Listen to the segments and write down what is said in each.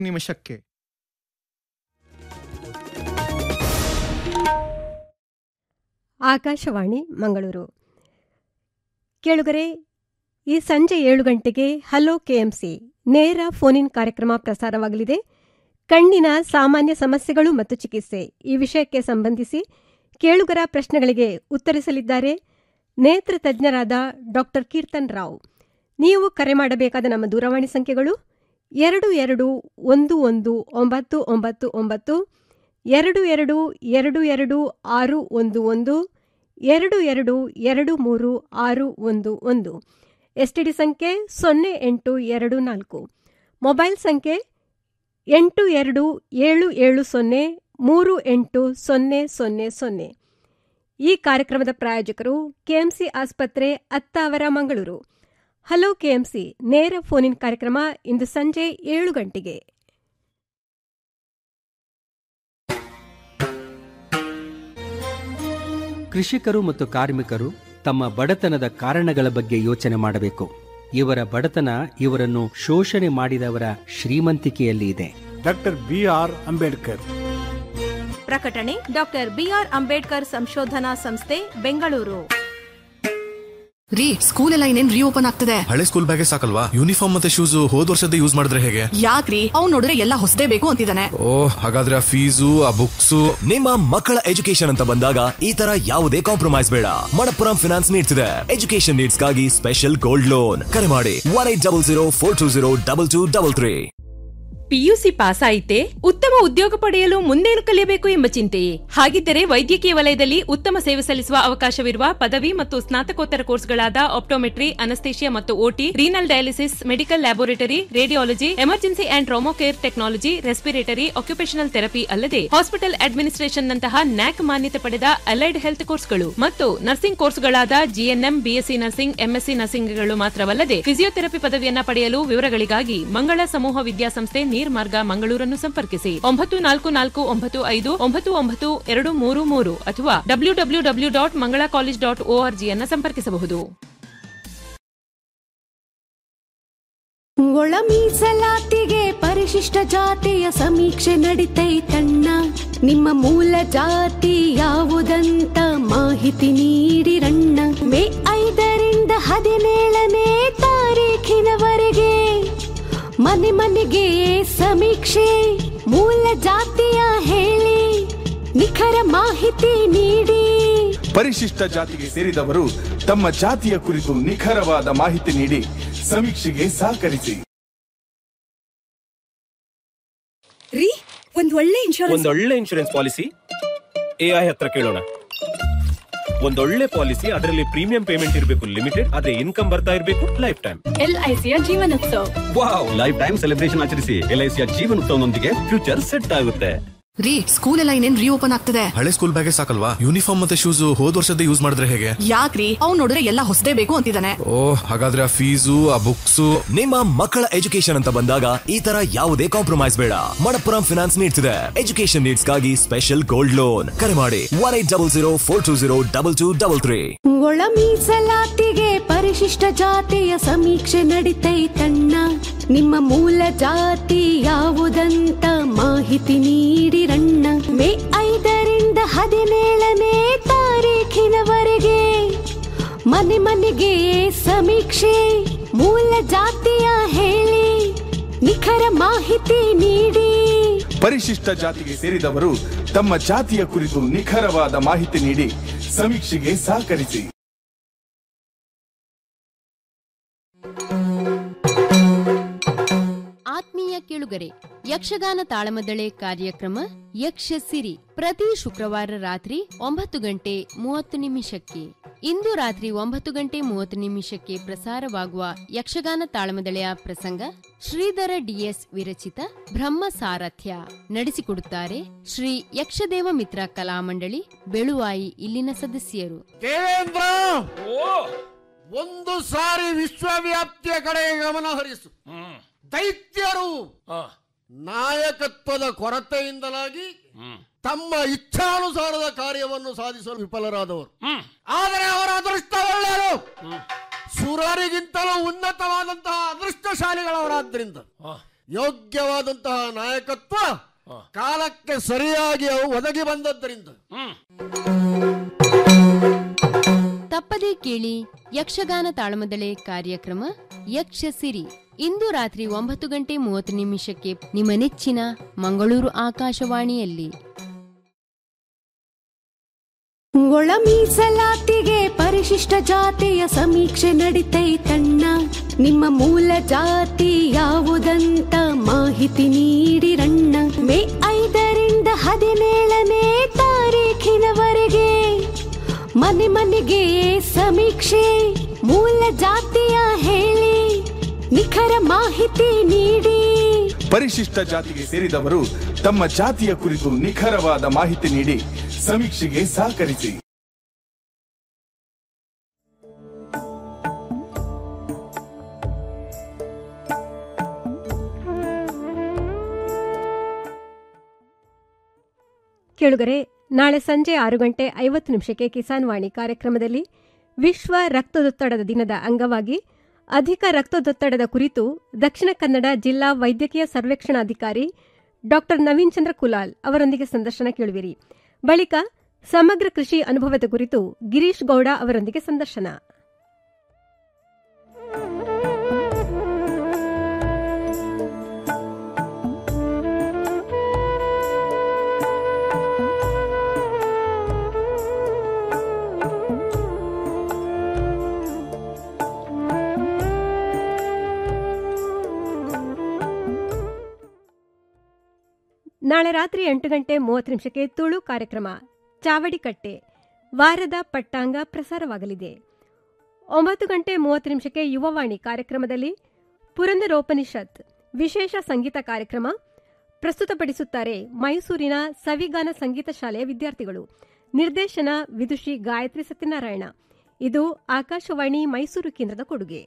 ನಿಮಿಷಕ್ಕೆ ಆಕಾಶವಾಣಿ ಮಂಗಳೂರು ಕೇಳುಗರೆ ಈ ಸಂಜೆ ಏಳು ಗಂಟೆಗೆ ಹಲೋ ಕೆಎಂಸಿ ನೇರ ಫೋನ್ ಇನ್ ಕಾರ್ಯಕ್ರಮ ಪ್ರಸಾರವಾಗಲಿದೆ ಕಣ್ಣಿನ ಸಾಮಾನ್ಯ ಸಮಸ್ಯೆಗಳು ಮತ್ತು ಚಿಕಿತ್ಸೆ ಈ ವಿಷಯಕ್ಕೆ ಸಂಬಂಧಿಸಿ ಕೇಳುಗರ ಪ್ರಶ್ನೆಗಳಿಗೆ ಉತ್ತರಿಸಲಿದ್ದಾರೆ ನೇತ್ರ ತಜ್ಞರಾದ ಡಾಕ್ಟರ್ ಕೀರ್ತನ್ ರಾವ್ ನೀವು ಕರೆ ಮಾಡಬೇಕಾದ ನಮ್ಮ ದೂರವಾಣಿ ಸಂಖ್ಯೆಗಳು ಎರಡು ಎರಡು ಒಂದು ಒಂದು ಒಂಬತ್ತು ಒಂಬತ್ತು ಒಂಬತ್ತು ಎರಡು ಎರಡು ಎರಡು ಎರಡು ಆರು ಒಂದು ಒಂದು ಎರಡು ಎರಡು ಎರಡು ಮೂರು ಆರು ಒಂದು ಒಂದು ಎಸ್ಟಿಡಿ ಸಂಖ್ಯೆ ಸೊನ್ನೆ ಎಂಟು ಎರಡು ನಾಲ್ಕು ಮೊಬೈಲ್ ಸಂಖ್ಯೆ ಎಂಟು ಎರಡು ಏಳು ಏಳು ಸೊನ್ನೆ ಮೂರು ಎಂಟು ಸೊನ್ನೆ ಸೊನ್ನೆ ಸೊನ್ನೆ ಈ ಕಾರ್ಯಕ್ರಮದ ಪ್ರಾಯೋಜಕರು ಕೆಎಂಸಿ ಆಸ್ಪತ್ರೆ ಅತ್ತಾವರ ಮಂಗಳೂರು ಹಲೋ ಕೆಎಂಸಿ ನೇರ ಫೋನ್ ಇನ್ ಕಾರ್ಯಕ್ರಮ ಇಂದು ಸಂಜೆ ಏಳು ಗಂಟೆಗೆ ಕೃಷಿಕರು ಮತ್ತು ಕಾರ್ಮಿಕರು ತಮ್ಮ ಬಡತನದ ಕಾರಣಗಳ ಬಗ್ಗೆ ಯೋಚನೆ ಮಾಡಬೇಕು ಇವರ ಬಡತನ ಇವರನ್ನು ಶೋಷಣೆ ಮಾಡಿದವರ ಶ್ರೀಮಂತಿಕೆಯಲ್ಲಿ ಇದೆ ಡಾಕ್ಟರ್ ಬಿ ಆರ್ ಅಂಬೇಡ್ಕರ್ ಪ್ರಕಟಣೆ ಡಾಕ್ಟರ್ ಬಿಆರ್ ಅಂಬೇಡ್ಕರ್ ಸಂಶೋಧನಾ ಸಂಸ್ಥೆ ಬೆಂಗಳೂರು ರೀ ಸ್ಕೂಲ್ ಎಲ್ಲ ಇನ್ನೇನ್ ರೀಓಪನ್ ಆಗ್ತದೆ ಹಳೆ ಸ್ಕೂಲ್ ಬ್ಯಾಗೇ ಸಾಕಲ್ವಾ ಯೂನಿಫಾರ್ಮ್ ಮತ್ತೆ ಶೂಸ್ ಹೋದ್ ವರ್ಷದ ಯೂಸ್ ಮಾಡಿದ್ರೆ ಹೇಗೆ ಯಾಕ್ರಿ ಅವ್ನ್ ನೋಡಿದ್ರೆ ಎಲ್ಲ ಹೊಸದೇ ಬೇಕು ಅಂತಿದ್ದಾನೆ ಓ ಹಾಗಾದ್ರೆ ಆ ಫೀಸು ಆ ಬುಕ್ಸು ನಿಮ್ಮ ಮಕ್ಕಳ ಎಜುಕೇಶನ್ ಅಂತ ಬಂದಾಗ ಈ ತರ ಯಾವುದೇ ಕಾಂಪ್ರಮೈಸ್ ಬೇಡ ಮಣಪ್ಪುರಂ ಫಿನಾನ್ಸ್ ನೀಡ್ಸ್ ಇದೆ ಎಜುಕೇಶನ್ ನೀಡ್ಸ್ ಗಾಗಿ ಸ್ಪೆಷಲ್ ಗೋಲ್ಡ್ ಲೋನ್ ಕರೆ ಮಾಡಿ one eight double zero four two zero double two double three PUC pass ಆಯಿತೆ ಉತ್ತಮ ಉದ್ಯೋಗ ಪಡೆಯಲು ಮುಂದೇನು ಕಲಿಯಬೇಕು ಎಂಬ ಚಿಂತೆಯೇ ಹಾಗಿದ್ದರೆ ವೈದ್ಯಕೀಯ ವಲಯದಲ್ಲಿ ಉತ್ತಮ ಸೇವೆ ಸಲ್ಲಿಸುವ ಅವಕಾಶವಿರುವ ಪದವಿ ಮತ್ತು ಸ್ನಾತಕೋತ್ತರ ಕೋರ್ಸ್ಗಳಾದ ಆಪ್ಟೋಮೆಟ್ರಿ ಅನಸ್ತೇಷಿಯಾ ಮತ್ತು OT renal dialysis medical laboratory radiology emergency and trauma care technology respiratory occupational therapy ಅಲ್ಲದೆ ಹಾಸ್ಪಿಟಲ್ ಅಡ್ಮಿನಿಸ್ಟ್ರೇಷನ್ ನಂತಹ ನ್ಯಾಕ್ ಮಾನ್ಯತೆ ಪಡೆದ ಅಲೈಡ್ ಹೆಲ್ತ್ ಕೋರ್ಸ್ಗಳು ಮತ್ತು ನರ್ಸಿಂಗ್ ಕೋರ್ಸ್ಗಳಾದ ಜಿಎನ್ಎಂ ಬಿಎಸ್ಸಿ ನರ್ಸಿಂಗ್ ಎಂಎಸ್ಸಿ ನರ್ಸಿಂಗ್ಗಳು ಮಾತ್ರವಲ್ಲದೆ ಫಿಸಿಯೋಥೆರಪಿ ಪದವಿಯನ್ನ ಪಡೆಯಲು ವಿವರಗಳಿಗಾಗಿ ಮಂಗಳ ಸಮೂಹ ವಿದ್ಯಾಸಂಸ್ಥೆ ನೀರ್ಮಾರ್ಗ ಮಂಗಳೂರನ್ನು ಸಂಪರ್ಕಿಸಿ ಒಂಬತ್ತು ನಾಲ್ಕು ನಾಲ್ಕು ಒಂಬತ್ತು ಐದು ಒಂಬತ್ತು ಒಂಬತ್ತು ಎರಡು ಮೂರು ಮೂರು ಅಥವಾ W W W dot Mangala college dot ಓಆರ್ಜಿಯನ್ನ ಸಂಪರ್ಕಿಸಬಹುದು ಒಳ ಮೀಸಲಾತಿಗೆ ಪರಿಶಿಷ್ಟ ಜಾತಿಯ ಸಮೀಕ್ಷೆ ನಡಿತೈತಣ್ಣ ನಿಮ್ಮ ಮೂಲ ಜಾತಿ ಯಾವುದಂತ ಮಾಹಿತಿ ನೀಡಿರಣ್ಣ ಮೇ ಐದರಿಂದ ಹದಿನೇಳನೇ ತಾರೀಖಿನವರೆಗೆ ಮನೆ ಮನೆಗೆ ಸಮೀಕ್ಷೆ ಮೂಲ ಜಾತಿಯ ಹೇಳಿ ನಿಖರ ಮಾಹಿತಿ ನೀಡಿ ಪರಿಶಿಷ್ಟ ಜಾತಿಗೆ ಸೇರಿದವರು ತಮ್ಮ ಜಾತಿಯ ಕುರಿತು ನಿಖರವಾದ ಮಾಹಿತಿ ನೀಡಿ ಸಮೀಕ್ಷೆಗೆ ಸಹಕರಿಸಿ ರೀ ಒಂದ್ ಒಳ್ಳೆ ಇನ್ಶೂರೆನ್ಸ್ ಒಂದೊಳ್ಳೆ ಇನ್ಶೂರೆನ್ಸ್ ಪಾಲಿಸಿ ಎಐ ಹತ್ರ ಕೇಳೋಣ ಒಂದೊಳ್ಳೆ ಪಾಲಿಸಿ ಅದರಲ್ಲಿ ಪ್ರೀಮಿಯಂ ಪೇಮೆಂಟ್ ಇರಬೇಕು ಲಿಮಿಟೆಡ್ ಅದೇ ಇನ್ಕಮ್ ಬರ್ತಾ ಇರಬೇಕು ಲೈಫ್ ಟೈಮ್ ಎಲ್ಐಸಿಯ Jeevanotsava wow life time celebration ಆಚರಿಸಿ ಎಲ್ಐಸಿಯ ಜೀವನೋತ್ಸವನೊಂದಿಗೆ ಫ್ಯೂಚರ್ ಸೆಟ್ ಆಗುತ್ತೆ ರೀ ಸ್ಕೂಲ್ ಎಲ್ಲ ಇನ್ನೇನ್ ರೀಓಪನ್ ಆಗ್ತದೆ ಹಳೆ ಸ್ಕೂಲ್ ಬ್ಯಾಗೇ ಸಾಕಲ್ವಾ ಯೂನಿಫಾರ್ಮ್ ಮತ್ತೆ ಶೂಸ್ ಹೋದ್ ವರ್ಷದ ಯೂಸ್ ಮಾಡಿದ್ರೆ ಹೇಗೆ ಯಾಕ್ರಿ ಅವ್ನ್ ನೋಡಿದ್ರೆ ಎಲ್ಲ ಹೊಸದೇ ಬೇಕು ಅಂತಿದ್ದಾನೆ ಓ ಹಾಗಾದ್ರೆ ಆ ಫೀಸು ಆ ಬುಕ್ಸು ನಿಮ್ಮ ಮಕ್ಕಳ ಎಜುಕೇಶನ್ ಅಂತ ಬಂದಾಗ ಈ ತರ ಯಾವುದೇ ಕಾಂಪ್ರಮೈಸ್ ಬೇಡ ಮಣಪ್ಪುರಂ ಫಿನಾನ್ಸ್ ನೀಡ್ಸ್ ಇದೆ ಎಜುಕೇಶನ್ ನೀಡ್ಸ್ ಗಾಗಿ ಸ್ಪೆಷಲ್ ಗೋಲ್ಡ್ ಲೋನ್ ಕರೆ ಮಾಡಿ one eight double zero four two zero double two double three ಒಳ ಮೀಸಲಾತಿಗೆ ಪರಿಶಿಷ್ಟ ಜಾತಿಯ ಸಮೀಕ್ಷೆ ನಡಿತೈತಣ್ಣ ನಿಮ್ಮ ಮೂಲ ಜಾತಿ ಯಾವುದಂತ ಮಾಹಿತಿ ನೀಡಿರಣ್ಣ ಮೇ ಐದರಿಂದ ಹದಿನೇಳನೇ ತಾರೀಖಿನವರೆಗೆ ಮನೆ ಮನೆಗೆ ಸಮೀಕ್ಷೆ ಮೂಲ ಜಾತಿಯ ಹೇಳಿ ನಿಖರ ಮಾಹಿತಿ ನೀಡಿ ಪರಿಶಿಷ್ಟ ಜಾತಿಗೆ ಸೇರಿದವರು ತಮ್ಮ ಜಾತಿಯ ಕುರಿತು ನಿಖರವಾದ ಮಾಹಿತಿ ನೀಡಿ ಸಮೀಕ್ಷೆಗೆ ಸಹಕರಿಸಿ ಆತ್ಮೀಯ ಕೇಳುಗರೆ ಯಕ್ಷಗಾನ ತಾಳಮದ್ದಳೆ ಕಾರ್ಯಕ್ರಮ ಯಕ್ಷ ಸಿರಿ ಪ್ರತಿ ಶುಕ್ರವಾರ ರಾತ್ರಿ ಒಂಬತ್ತು ಗಂಟೆ ಮೂವತ್ತು ನಿಮಿಷಕ್ಕೆ ಇಂದು ರಾತ್ರಿ ಒಂಬತ್ತು ಗಂಟೆ ಮೂವತ್ತು ನಿಮಿಷಕ್ಕೆ ಪ್ರಸಾರವಾಗುವ ಯಕ್ಷಗಾನ ತಾಳಮದಳೆಯ ಪ್ರಸಂಗ ಶ್ರೀಧರ ಡಿಎಸ್ ವಿರಚಿತ ಬ್ರಹ್ಮ ಸಾರಥ್ಯ ನಡೆಸಿಕೊಡುತ್ತಾರೆ ಶ್ರೀ ಯಕ್ಷದೇವ ಮಿತ್ರ ಕಲಾಮಂಡಳಿ ಬೆಳುವಾಯಿ ಇಲ್ಲಿನ ಸದಸ್ಯರು ದೇವೇಂದ್ರ ಒಂದು ಸಾರಿ ವಿಶ್ವವ್ಯಾಪ್ತಿಯ ಕಡೆ ಗಮನ ಹರಿಸು ದೈತ್ಯರು ನಾಯಕತ್ವದ ಕೊರತೆಯಿಂದಲಾಗಿ ತಮ್ಮ ಇಚ್ಛಾನುಸಾರದ ಕಾರ್ಯವನ್ನು ಸಾಧಿಸಲು ವಿಫಲರಾದವರು ಆದರೆ ಅವರ ಅದೃಷ್ಟ ಒಳ್ಳೆಯದು ಸುರರಿಗಿಂತಲೂ ಉನ್ನತವಾದಂತಹ ಅದೃಷ್ಟಶಾಲಿಗಳವರಾದ್ರಿಂದ ಯೋಗ್ಯವಾದಂತಹ ನಾಯಕತ್ವ ಕಾಲಕ್ಕೆ ಸರಿಯಾಗಿ ಅವು ಒದಗಿ ಬಂದದ್ದರಿಂದ ತಪ್ಪದೇ ಕೇಳಿ ಯಕ್ಷಗಾನ ತಾಳಮದಳೆ ಕಾರ್ಯಕ್ರಮ ಯಕ್ಷ ಸಿರಿ ಇಂದು ರಾತ್ರಿ ಒಂಬತ್ತು ಗಂಟೆ ಮೂವತ್ತು ನಿಮಿಷಕ್ಕೆ ನಿಮ್ಮ ನೆಚ್ಚಿನ ಮಂಗಳೂರು ಆಕಾಶವಾಣಿಯಲ್ಲಿ ಒಳ ಮೀಸಲಾತಿಗೆ ಪರಿಶಿಷ್ಟ ಜಾತಿಯ ಸಮೀಕ್ಷೆ ನಡಿತೈತಣ್ಣ ನಿಮ್ಮ ಮೂಲ ಜಾತಿ ಯಾವುದಂತ ಮಾಹಿತಿ ನೀಡಿರಣ್ಣ ಮೇ ಐದರಿಂದ ಹದಿನೇಳನೇ ತಾರೀಖಿನವರೆಗೆ ಮನೆ ಮನೆಗೆ ಸಮೀಕ್ಷೆ ಮೂಲ ಜಾತಿಯ ಹೇಳಿ ನಿಖರ ಮಾಹಿತಿ ನೀಡಿ ಪರಿಶಿಷ್ಟ ಜಾತಿಗೆ ಸೇರಿದವರು ತಮ್ಮ ಜಾತಿಯ ಕುರಿತು ನಿಖರವಾದ ಮಾಹಿತಿ ನೀಡಿ ಸಮೀಕ್ಷೆಗೆ ಸಹಕರಿಸಿ ಕೇಳುಗರೆ ನಾಳೆ ಸಂಜೆ ಆರು ಗಂಟೆ ಐವತ್ತು ನಿಮಿಷಕ್ಕೆ ಕಿಸಾನ್ ವಾಣಿ ಕಾರ್ಯಕ್ರಮದಲ್ಲಿ ವಿಶ್ವ ರಕ್ತದೊತ್ತಡದ ದಿನದ ಅಂಗವಾಗಿ ಅಧಿಕ ರಕ್ತದೊತ್ತಡದ ಕುರಿತು ದಕ್ಷಿಣ ಕನ್ನಡ ಜಿಲ್ಲಾ ವೈದ್ಯಕೀಯ ಸರ್ವೇಕ್ಷಣಾಧಿಕಾರಿ ಡಾ ನವೀನ್ ಚಂದ್ರ ಕುಲಾಲ್ ಅವರೊಂದಿಗೆ ಸಂದರ್ಶನ ಕೇಳುವಿರಿ ಬಳಿಕ ಸಮಗ್ರ ಕೃಷಿ ಅನುಭವದ ಕುರಿತು ಗಿರೀಶ್ ಗೌಡ ಅವರೊಂದಿಗೆ ಸಂದರ್ಶನ ನಾಳೆ ರಾತ್ರಿ ಎಂಟು ಗಂಟೆ ಮೂವತ್ತು ನಿಮಿಷಕ್ಕೆ ತುಳು ಕಾರ್ಯಕ್ರಮ ಚಾವಡಿಕಟ್ಟೆ ವಾರದ ಪಟ್ಟಾಂಗ ಪ್ರಸಾರವಾಗಲಿದೆ ಒಂಬತ್ತು ಗಂಟೆ ಮೂವತ್ತು ನಿಮಿಷಕ್ಕೆ ಯುವವಾಣಿ ಕಾರ್ಯಕ್ರಮದಲ್ಲಿ ಪುರಂದರೋಪನಿಷತ್ ವಿಶೇಷ ಸಂಗೀತ ಕಾರ್ಯಕ್ರಮ ಪ್ರಸ್ತುತಪಡಿಸುತ್ತಾರೆ ಮೈಸೂರಿನ ಸವಿಗಾನ ಸಂಗೀತ ಶಾಲೆಯ ವಿದ್ಯಾರ್ಥಿಗಳು ನಿರ್ದೇಶನ ವಿದುಷಿ ಗಾಯತ್ರಿ ಸತ್ಯನಾರಾಯಣ ಇದು ಆಕಾಶವಾಣಿ ಮೈಸೂರು ಕೇಂದ್ರದ ಕೊಡುಗೆ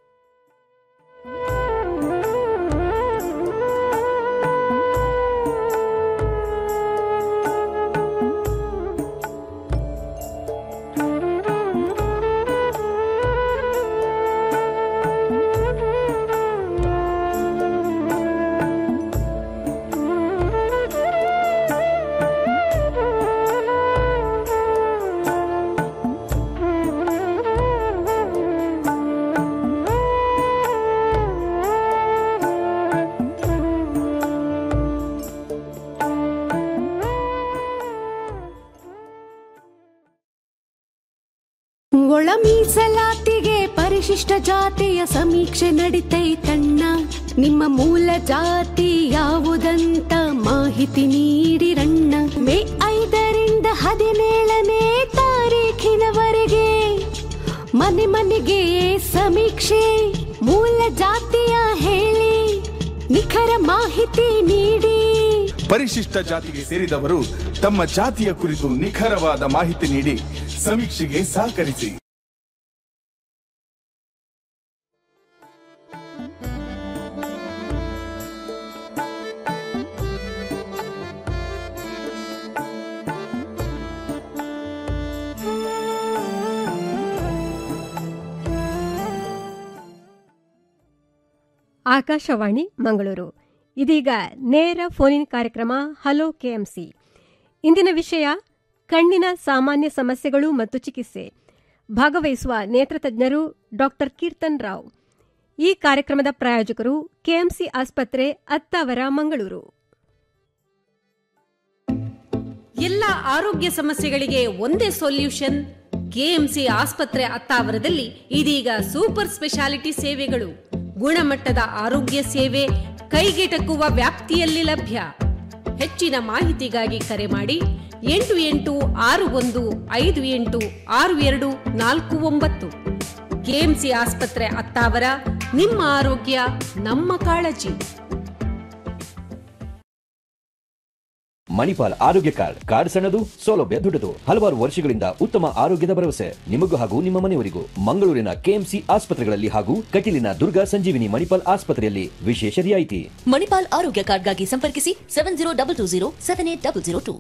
ಒಳ ಮೀಸಲಾತಿಗೆ ಪರಿಶಿಷ್ಟ ಜಾತಿಯ ಸಮೀಕ್ಷೆ ನಡಿತೈತಣ್ಣ ನಿಮ್ಮ ಮೂಲ ಜಾತಿ ಯಾವುದಂತ ಮಾಹಿತಿ ನೀಡಿರಣ್ಣ ಮೇ ಐದರಿಂದ ಹದಿನೇಳನೇ ತಾರೀಖಿನವರೆಗೆ ಮನೆ ಮನೆಗೆ ಸಮೀಕ್ಷೆ ಮೂಲ ಜಾತಿಯ ಹೇಳಿ ನಿಖರ ಮಾಹಿತಿ ನೀಡಿ ಪರಿಶಿಷ್ಟ ಜಾತಿಗೆ ಸೇರಿದವರು ತಮ್ಮ ಜಾತಿಯ ಕುರಿತು ನಿಖರವಾದ ಮಾಹಿತಿ ನೀಡಿ ಸಮೀಕ್ಷೆಗೆ ಸಹಕರಿಸಿ ಆಕಾಶವಾಣಿ ಮಂಗಳೂರು ಇದೀಗ ನೇರ ಫೋನಿನ್ ಕಾರ್ಯಕ್ರಮ ಹಲೋ ಕೆಎಂಸಿ ಇಂದಿನ ವಿಷಯ ಕಣ್ಣಿನ ಸಾಮಾನ್ಯ ಸಮಸ್ಯೆಗಳು ಮತ್ತು ಚಿಕಿತ್ಸೆ ಭಾಗವಹಿಸುವ ನೇತ್ರತಜ್ಞರು ಡಾಕ್ಟರ್ ಕೀರ್ತನ್ ರಾವ್ ಈ ಕಾರ್ಯಕ್ರಮದ ಪ್ರಾಯೋಜಕರು ಕೆಎಂಸಿ ಆಸ್ಪತ್ರೆ ಅತ್ತಾವರ ಮಂಗಳೂರು ಎಲ್ಲ ಆರೋಗ್ಯ ಸಮಸ್ಯೆಗಳಿಗೆ ಒಂದೇ ಸೊಲ್ಯೂಷನ್ ಕೆಎಂಸಿ ಆಸ್ಪತ್ರೆ ಅತ್ತಾವರದಲ್ಲಿ ಇದೀಗ ಸೂಪರ್ ಸ್ಪೆಷಾಲಿಟಿ ಸೇವೆಗಳು ಗುಣಮಟ್ಟದ ಆರೋಗ್ಯ ಸೇವೆ ಕೈಗೆಟಕುವ ವ್ಯಾಪ್ತಿಯಲ್ಲಿ ಲಭ್ಯ ಹೆಚ್ಚಿನ ಮಾಹಿತಿಗಾಗಿ ಕರೆ ಮಾಡಿ ಎಂಟು ಎಂಟು ಆರು ಒಂದು ಐದು ಎಂಟು ಆರು ಎರಡು ನಾಲ್ಕು ಒಂಬತ್ತು ಕೆಎಂಸಿ ಆಸ್ಪತ್ರೆ ಅತ್ತಾವರ ನಿಮ್ಮ ಆರೋಗ್ಯ ನಮ್ಮ ಕಾಳಜಿ ಮಣಿಪಾಲ್ ಆರೋಗ್ಯ ಕಾರ್ಡ್ ಕಾರ್ಡ್ ಸಣ್ಣದು ಸೌಲಭ್ಯ ದೊಡ್ಡದು ಹಲವಾರು ವರ್ಷಗಳಿಂದ ಉತ್ತಮ ಆರೋಗ್ಯದ ಭರವಸೆ ನಿಮಗೂ ಹಾಗೂ ನಿಮ್ಮ ಮನೆಯವರಿಗೂ ಮಂಗಳೂರಿನ ಕೆಎಂಸಿ ಆಸ್ಪತ್ರೆಗಳಲ್ಲಿ ಹಾಗೂ ಕಟೀಲಿನ ದುರ್ಗಾ ಸಂಜೀವಿನಿ ಮಣಿಪಾಲ್ ಆಸ್ಪತ್ರೆಯಲ್ಲಿ ವಿಶೇಷ ರಿಯಾಯಿತಿ ಮಣಿಪಾಲ್ ಆರೋಗ್ಯ ಕಾರ್ಡ್ಗಾಗಿ ಸಂಪರ್ಕಿಸಿ seven zero double two zero seven eight double zero two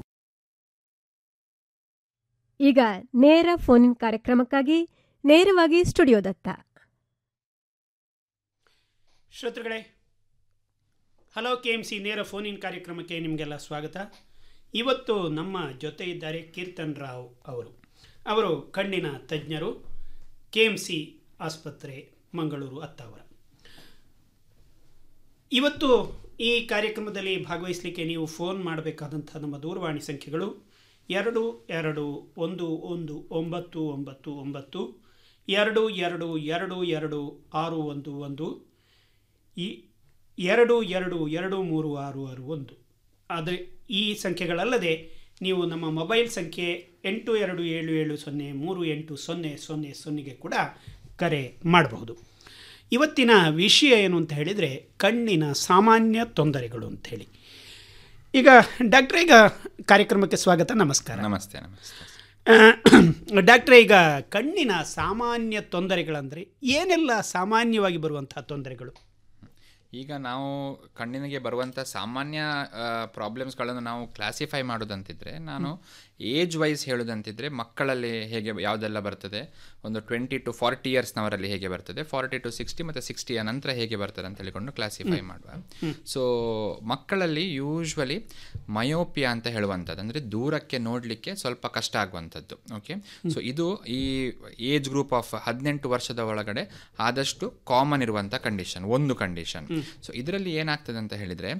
ಈಗ ನೇರ ಫೋನಿನ್ ಕಾರ್ಯಕ್ರಮಕ್ಕಾಗಿ ನೇರವಾಗಿ ಸ್ಟುಡಿಯೋದತ್ತ ಶ್ರೋತೃಗಳೇ ಹಲೋ ಕೆ ಎಮ್ ಸಿ ನೇರ ಫೋನ್ ಇನ್ ಕಾರ್ಯಕ್ರಮಕ್ಕೆ ನಿಮಗೆಲ್ಲ ಸ್ವಾಗತ ಇವತ್ತು ನಮ್ಮ ಜೊತೆ ಇದ್ದಾರೆ ಕೀರ್ತನ್ ರಾವ್ ಅವರು ಅವರು ಕಣ್ಣಿನ ತಜ್ಞರು ಕೆ ಎಮ್ ಸಿ ಆಸ್ಪತ್ರೆ ಮಂಗಳೂರು ಅತ್ತಾವರ ಇವತ್ತು ಈ ಕಾರ್ಯಕ್ರಮದಲ್ಲಿ ಭಾಗವಹಿಸಲಿಕ್ಕೆ ನೀವು ಫೋನ್ ಮಾಡಬೇಕಾದಂಥ ನಮ್ಮ ದೂರವಾಣಿ ಸಂಖ್ಯೆಗಳು ಎರಡು ಎರಡು ಒಂದು ಒಂದು ಒಂಬತ್ತು ಒಂಬತ್ತು ಒಂಬತ್ತು ಎರಡು ಎರಡು ಎರಡು ಎರಡು ಆರು ಒಂದು ಒಂದು ಈ ಎರಡು ಎರಡು ಎರಡು ಮೂರು ಆರು ಆರು ಒಂದು ಆದರೆ ಈ ಸಂಖ್ಯೆಗಳಲ್ಲದೆ ನೀವು ನಮ್ಮ ಮೊಬೈಲ್ ಸಂಖ್ಯೆ ಎಂಟು ಎರಡು ಏಳು ಏಳು ಸೊನ್ನೆ ಮೂರು ಎಂಟು ಸೊನ್ನೆ ಸೊನ್ನೆ ಸೊನ್ನೆಗೆ ಕೂಡ ಕರೆ ಮಾಡಬಹುದು ಇವತ್ತಿನ ವಿಷಯ ಏನು ಅಂತ ಹೇಳಿದರೆ ಕಣ್ಣಿನ ಸಾಮಾನ್ಯ ತೊಂದರೆಗಳು ಅಂಥೇಳಿ ಈಗ ಡಾಕ್ಟ್ರೆ ಈಗ ಕಾರ್ಯಕ್ರಮಕ್ಕೆ ಸ್ವಾಗತ ನಮಸ್ಕಾರ ನಮಸ್ತೆ ನಮಸ್ತೆ ಡಾಕ್ಟ್ರೆ ಈಗ ಕಣ್ಣಿನ ಸಾಮಾನ್ಯ ತೊಂದರೆಗಳಂದರೆ ಏನೆಲ್ಲ ಸಾಮಾನ್ಯವಾಗಿ ಬರುವಂತಹ ತೊಂದರೆಗಳು ಈಗ ನಾವು ಕಣ್ಣಿನಿಗೆ ಬರುವಂಥ ಸಾಮಾನ್ಯ ಪ್ರಾಬ್ಲಮ್ಸ್ಗಳನ್ನು ನಾವು ಕ್ಲಾಸಿಫೈ ಮಾಡೋದಂತಿದ್ರೆ ನಾನು ಏಜ್ ವೈಸ್ ಹೇಳೋದಂತಿದ್ರೆ ಮಕ್ಕಳಲ್ಲಿ ಹೇಗೆ ಯಾವುದೆಲ್ಲ ಬರ್ತದೆ ಒಂದು ಟ್ವೆಂಟಿ ಟು ಫಾರ್ಟಿ ಇಯರ್ಸ್ನವರಲ್ಲಿ ಹೇಗೆ ಬರ್ತದೆ ಫಾರ್ಟಿ ಟು ಸಿಕ್ಸ್ಟಿ ಮತ್ತು ಸಿಕ್ಸ್ಟಿಯ ನಂತರ ಹೇಗೆ ಬರ್ತದೆ ಅಂತ ಹೇಳಿಕೊಂಡು ಕ್ಲಾಸಿಫೈ ಮಾಡುವ ಸೊ ಮಕ್ಕಳಲ್ಲಿ ಯೂಶ್ವಲಿ ಮಯೋಪಿಯಾ ಅಂತ ಹೇಳುವಂಥದ್ದು ಅಂದರೆ ದೂರಕ್ಕೆ ನೋಡಲಿಕ್ಕೆ ಸ್ವಲ್ಪ ಕಷ್ಟ ಆಗುವಂಥದ್ದು ಓಕೆ ಸೊ ಇದು ಈ ಏಜ್ ಗ್ರೂಪ್ ಆಫ್ ಹದಿನೆಂಟು ವರ್ಷದ ಒಳಗಡೆ ಆದಷ್ಟು ಕಾಮನ್ ಇರುವಂಥ ಕಂಡೀಷನ್ ಒಂದು ಕಂಡೀಷನ್ ಸೊ ಇದರಲ್ಲಿ ಏನಾಗ್ತದೆ ಅಂತ ಹೇಳಿದರೆ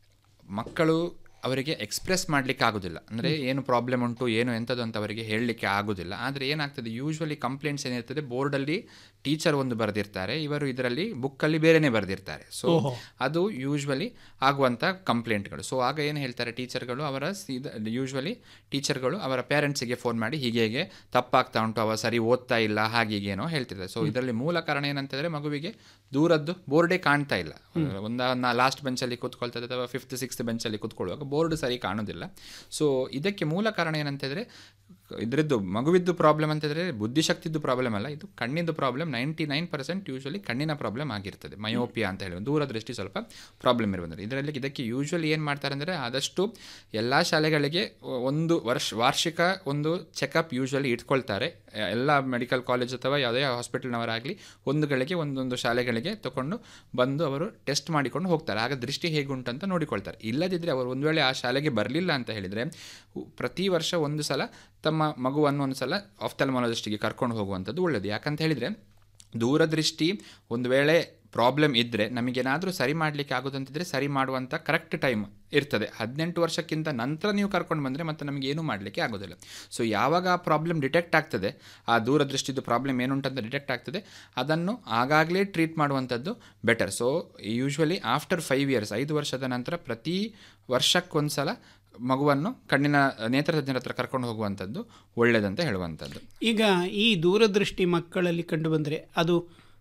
ಮಕ್ಕಳು ಅವರಿಗೆ ಎಕ್ಸ್ಪ್ರೆಸ್ ಮಾಡಲಿಕ್ಕೆ ಆಗೋದಿಲ್ಲ ಅಂದರೆ ಏನು ಪ್ರಾಬ್ಲಮ್ ಉಂಟು ಏನು ಎಂಥದ್ದು ಅಂತ ಅವರಿಗೆ ಹೇಳಲಿಕ್ಕೆ ಆಗೋದಿಲ್ಲ ಆದರೆ ಏನಾಗ್ತದೆ ಯೂಶ್ವಲಿ ಕಂಪ್ಲೇಂಟ್ಸ್ ಏನಿರ್ತದೆ ಬೋರ್ಡಲ್ಲಿ ಟೀಚರ್ ಒಂದು ಬರೆದಿರ್ತಾರೆ ಇವರು ಇದರಲ್ಲಿ ಬುಕ್ಕಲ್ಲಿ ಬೇರೆನೇ ಬರೆದಿರ್ತಾರೆ ಸೊ ಅದು ಯೂಶ್ವಲಿ ಆಗುವಂಥ ಕಂಪ್ಲೇಂಟ್ಗಳು ಸೊ ಆಗ ಏನು ಹೇಳ್ತಾರೆ ಟೀಚರ್ಗಳು ಅವರ ಯೂಶ್ವಲಿ ಟೀಚರ್ಗಳು ಅವರ ಪೇರೆಂಟ್ಸಿಗೆ ಫೋನ್ ಮಾಡಿ ಹೀಗೆ ಹೇಗೆ ತಪ್ಪಾಗ್ತಾ ಉಂಟು ಅವ ಸರಿ ಓದ್ತಾ ಇಲ್ಲ ಹಾಗೆ ಏನೋ ಹೇಳ್ತಿದ್ದಾರೆ ಸೊ ಇದರಲ್ಲಿ ಮೂಲ ಕಾರಣ ಏನಂತಂದರೆ ಮಗುವಿಗೆ ದೂರದ್ದು ಬೋರ್ಡೇ ಕಾಣ್ತಾ ಇಲ್ಲ ಒಂದು ಲಾಸ್ಟ್ ಬೆಂಚಲ್ಲಿ ಕೂತ್ಕೊಳ್ತದೆ ಅಥವಾ ಫಿಫ್ತ್ ಸಿಕ್ಸ್ತ್ ಬೆಂಚಲ್ಲಿ ಕೂತ್ಕೊಳ್ಳುವಾಗ ಬೋರ್ಡ್ ಸರಿ ಕಾಣೋದಿಲ್ಲ ಸೊ ಇದಕ್ಕೆ ಮೂಲ ಕಾರಣ ಏನಂತಂದರೆ ಇದರದ್ದು ಮಗುವಿದ್ದು ಪ್ರಾಬ್ಲಮ್ ಅಂತಂದರೆ ಬುದ್ಧಿಶಕ್ತಿದ್ದು ಪ್ರಾಬ್ಲಮ್ ಅಲ್ಲ ಇದು ಕಣ್ಣಿದ್ದು problem ninety nine percent usually ಕಣ್ಣಿನ ಪ್ರಾಬ್ಲಮ್ ಆಗಿರ್ತದೆ ಮಯೋಪಿಯಾ ಅಂತ ಹೇಳಿ ದೂರದೃಷ್ಟಿ ಸ್ವಲ್ಪ ಪ್ರಾಬ್ಲಮ್ ಇರುವಂಥದ್ದು ಇದರಲ್ಲಿ ಇದಕ್ಕೆ ಯೂಶ್ವಲಿ ಏನು ಮಾಡ್ತಾರೆ ಅಂದರೆ ಆದಷ್ಟು ಎಲ್ಲ ಶಾಲೆಗಳಿಗೆ ಒಂದು ವರ್ಷ ವಾರ್ಷಿಕ ಒಂದು ಚೆಕಪ್ ಯೂಶ್ವಲಿ ಇಟ್ಕೊಳ್ತಾರೆ ಎಲ್ಲ ಮೆಡಿಕಲ್ ಕಾಲೇಜ್ ಅಥವಾ ಯಾವುದೇ ಹಾಸ್ಪಿಟಲ್ನವರಾಗಲಿ ಒಂದುಗಳಿಗೆ ಒಂದೊಂದು ಶಾಲೆಗಳಿಗೆ ತಗೊಂಡು ಬಂದು ಅವರು ಟೆಸ್ಟ್ ಮಾಡಿಕೊಂಡು ಹೋಗ್ತಾರೆ ಆಗ ದೃಷ್ಟಿ ಹೇಗುಂಟು ಅಂತ ನೋಡಿಕೊಳ್ತಾರೆ ಇಲ್ಲದಿದ್ದರೆ ಅವರು ಒಂದು ವೇಳೆ ಆ ಶಾಲೆಗೆ ಬರಲಿಲ್ಲ ಅಂತ ಹೇಳಿದರೆ ಪ್ರತಿ ವರ್ಷ ಒಂದು ಸಲ ತಮ್ಮ ಮಗುವನ್ನು ಒಂದು ಸಲ ಆಫ್ಥಲ್ಮಾಲಜಿಸ್ಟಿಗೆ ಕರ್ಕೊಂಡು ಹೋಗುವಂಥದ್ದು ಒಳ್ಳೆಯದು ಯಾಕಂತ ಹೇಳಿದರೆ ದೂರದೃಷ್ಟಿ ಒಂದು ವೇಳೆ ಪ್ರಾಬ್ಲಮ್ ಇದ್ದರೆ ನಮಗೇನಾದರೂ ಸರಿ ಮಾಡಲಿಕ್ಕೆ ಆಗೋದಂತಿದ್ರೆ ಸರಿ ಮಾಡುವಂಥ ಕರೆಕ್ಟ್ ಟೈಮ್ ಇರ್ತದೆ ಹದಿನೆಂಟು ವರ್ಷಕ್ಕಿಂತ ನಂತರ ನೀವು ಕರ್ಕೊಂಡು ಬಂದರೆ ಮತ್ತೆ ನಮಗೆ ಏನೂ ಮಾಡಲಿಕ್ಕೆ ಆಗೋದಿಲ್ಲ ಸೊ ಯಾವಾಗ ಆ ಪ್ರಾಬ್ಲಮ್ ಡಿಟೆಕ್ಟ್ ಆಗ್ತದೆ ಆ ದೂರದೃಷ್ಟಿದು ಪ್ರಾಬ್ಲಮ್ ಏನುಂಟಂತ ಡಿಟೆಕ್ಟ್ ಆಗ್ತದೆ ಅದನ್ನು ಆಗಾಗಲೇ ಟ್ರೀಟ್ ಮಾಡುವಂಥದ್ದು better so usually after five years ಐದು ವರ್ಷದ ನಂತರ ಪ್ರತಿ ವರ್ಷಕ್ಕೊಂದು ಸಲ ಮಗುವನ್ನು ಕಣ್ಣಿನ ನೇತ್ರತಜ್ಞರ ಹತ್ರ ಕರ್ಕೊಂಡು ಹೋಗುವಂಥದ್ದು ಒಳ್ಳೆಯದಂತ ಹೇಳುವಂಥದ್ದು ಈಗ ಈ ದೂರದೃಷ್ಟಿ ಮಕ್ಕಳಲ್ಲಿ ಕಂಡು ಬಂದರೆ ಅದು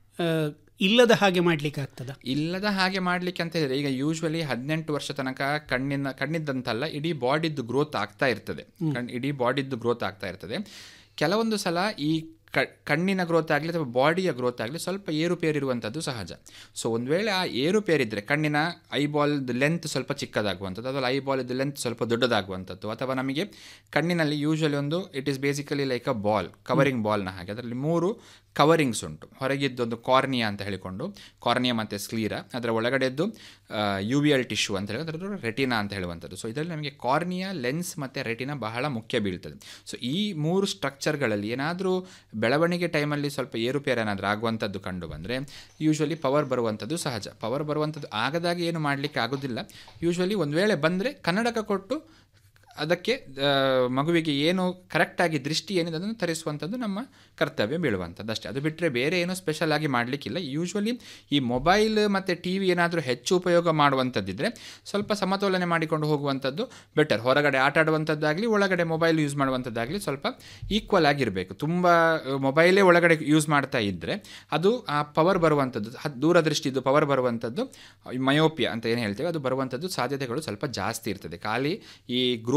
ಇಲ್ಲದ ಹಾಗೆ ಮಾಡ್ಲಿಕ್ಕೆ ಆಗ್ತದ ಇಲ್ಲದ ಹಾಗೆ ಮಾಡ್ಲಿಕ್ಕೆ ಅಂತ ಹೇಳಿದ್ರೆ ಈಗ ಯೂಶ್ವಲಿ ಹದಿನೆಂಟು ವರ್ಷ ತನಕ ಕಣ್ಣಿನ ಕಣ್ಣಿದ್ದಂತಲ್ಲ ಇಡೀ ಬಾಡಿದ್ದು ಗ್ರೋತ್ ಆಗ್ತಾ ಇರ್ತದೆ ಕಣ್ ಇಡೀ ಬಾಡಿದ್ದು ಗ್ರೋತ್ ಆಗ್ತಾ ಇರ್ತದೆ ಕೆಲವೊಂದು ಸಲ ಈ ಕಣ್ಣಿನ ಗ್ರೋತ್ ಆಗಲಿ ಅಥವಾ ಬಾಡಿಯ ಗ್ರೋತ್ ಆಗಲಿ ಸ್ವಲ್ಪ ಏರುಪೇರು ಇರುವಂಥದ್ದು ಸಹಜ ಸೊ ಒಂದು ವೇಳೆ ಆ ಏರುಪೇರಿದ್ದರೆ ಕಣ್ಣಿನ ಐಬಾಲ್ದು ಲೆಂತ್ ಸ್ವಲ್ಪ ಚಿಕ್ಕದಾಗುವಂಥದ್ದು ಅಥವಾ ಐಬಾಲ್ದು ಲೆಂತ್ ಸ್ವಲ್ಪ ದೊಡ್ಡದಾಗುವಂಥದ್ದು ಅಥವಾ ನಮಗೆ ಕಣ್ಣಿನಲ್ಲಿ ಯೂಶ್ವಲಿ ಒಂದು it is basically like a ball covering ಬಾಲ್ನ ಹಾಗೆ ಅದರಲ್ಲಿ ಮೂರು ಕವರಿಂಗ್ಸ್ ಉಂಟು ಹೊರಗಿದ್ದೊಂದು ಕಾರ್ನಿಯಾ ಅಂತ ಹೇಳಿಕೊಂಡು ಕಾರ್ನಿಯಾ ಮತ್ತು ಸ್ಕ್ಲೀರಾ ಅದರ ಒಳಗಡೆದ್ದು ಯು ವಿ ಎಲ್ ಟಿಶ್ಯೂ ಅಂತ ಹೇಳಿ ಅದರದ್ದು ರೆಟಿನಾ ಅಂತ ಹೇಳುವಂಥದ್ದು ಸೊ ಇದರಲ್ಲಿ ನಮಗೆ ಕಾರ್ನಿಯಾ ಲೆನ್ಸ್ ಮತ್ತು ರೆಟಿನಾ ಬಹಳ ಮುಖ್ಯ ಬೀಳ್ತದೆ ಸೊ ಈ ಮೂರು ಸ್ಟ್ರಕ್ಚರ್ಗಳಲ್ಲಿ ಏನಾದರೂ ಬೆಳವಣಿಗೆ ಟೈಮಲ್ಲಿ ಸ್ವಲ್ಪ ಏರುಪೇರು ಏನಾದರೂ ಆಗುವಂಥದ್ದು ಕಂಡು ಬಂದರೆ ಯೂಶ್ವಲಿ ಪವರ್ ಬರುವಂಥದ್ದು ಸಹಜ ಪವರ್ ಬರುವಂಥದ್ದು ಆಗದಾಗ ಏನು ಮಾಡಲಿಕ್ಕೆ ಆಗೋದಿಲ್ಲ ಯೂಶ್ವಲಿ ಒಂದು ವೇಳೆ ಬಂದರೆ ಕನ್ನಡಕ ಕೊಟ್ಟು ಅದಕ್ಕೆ ಮಗುವಿಗೆ ಏನು ಕರೆಕ್ಟಾಗಿ ದೃಷ್ಟಿ ಏನಿದೆ ಅದನ್ನು ತರಿಸುವಂಥದ್ದು ನಮ್ಮ ಕರ್ತವ್ಯ ಬೀಳುವಂಥದ್ದು ಅಷ್ಟೇ ಅದು ಬಿಟ್ಟರೆ ಬೇರೆ ಏನೂ ಸ್ಪೆಷಲ್ ಆಗಿ ಮಾಡಲಿಕ್ಕಿಲ್ಲ ಯೂಶ್ವಲಿ ಈ ಮೊಬೈಲ್ ಮತ್ತು ಟಿ ವಿ ಏನಾದರೂ ಹೆಚ್ಚು ಉಪಯೋಗ ಮಾಡುವಂಥದ್ದಿದ್ರೆ ಸ್ವಲ್ಪ ಸಮತೋಲನೆ ಮಾಡಿಕೊಂಡು ಹೋಗುವಂಥದ್ದು ಬೆಟರ್ ಹೊರಗಡೆ ಆಟ ಆಡುವಂಥದ್ದಾಗಲಿ ಒಳಗಡೆ ಮೊಬೈಲ್ ಯೂಸ್ ಮಾಡುವಂಥದ್ದಾಗಲಿ ಸ್ವಲ್ಪ ಈಕ್ವಲ್ ಆಗಿರಬೇಕು ತುಂಬ ಮೊಬೈಲೇ ಒಳಗಡೆ ಯೂಸ್ ಮಾಡ್ತಾ ಇದ್ದರೆ ಅದು ಆ ಪವರ್ ಬರುವಂಥದ್ದು ದೂರದೃಷ್ಟಿದು ಪವರ್ ಬರುವಂಥದ್ದು ಮಯೋಪಿಯಾ ಅಂತ ಏನು ಹೇಳ್ತೇವೆ ಅದು ಬರುವಂಥದ್ದು ಸಾಧ್ಯತೆಗಳು ಸ್ವಲ್ಪ ಜಾಸ್ತಿ ಇರ್ತದೆ ಖಾಲಿ ಈ ಗ್ರೋತ್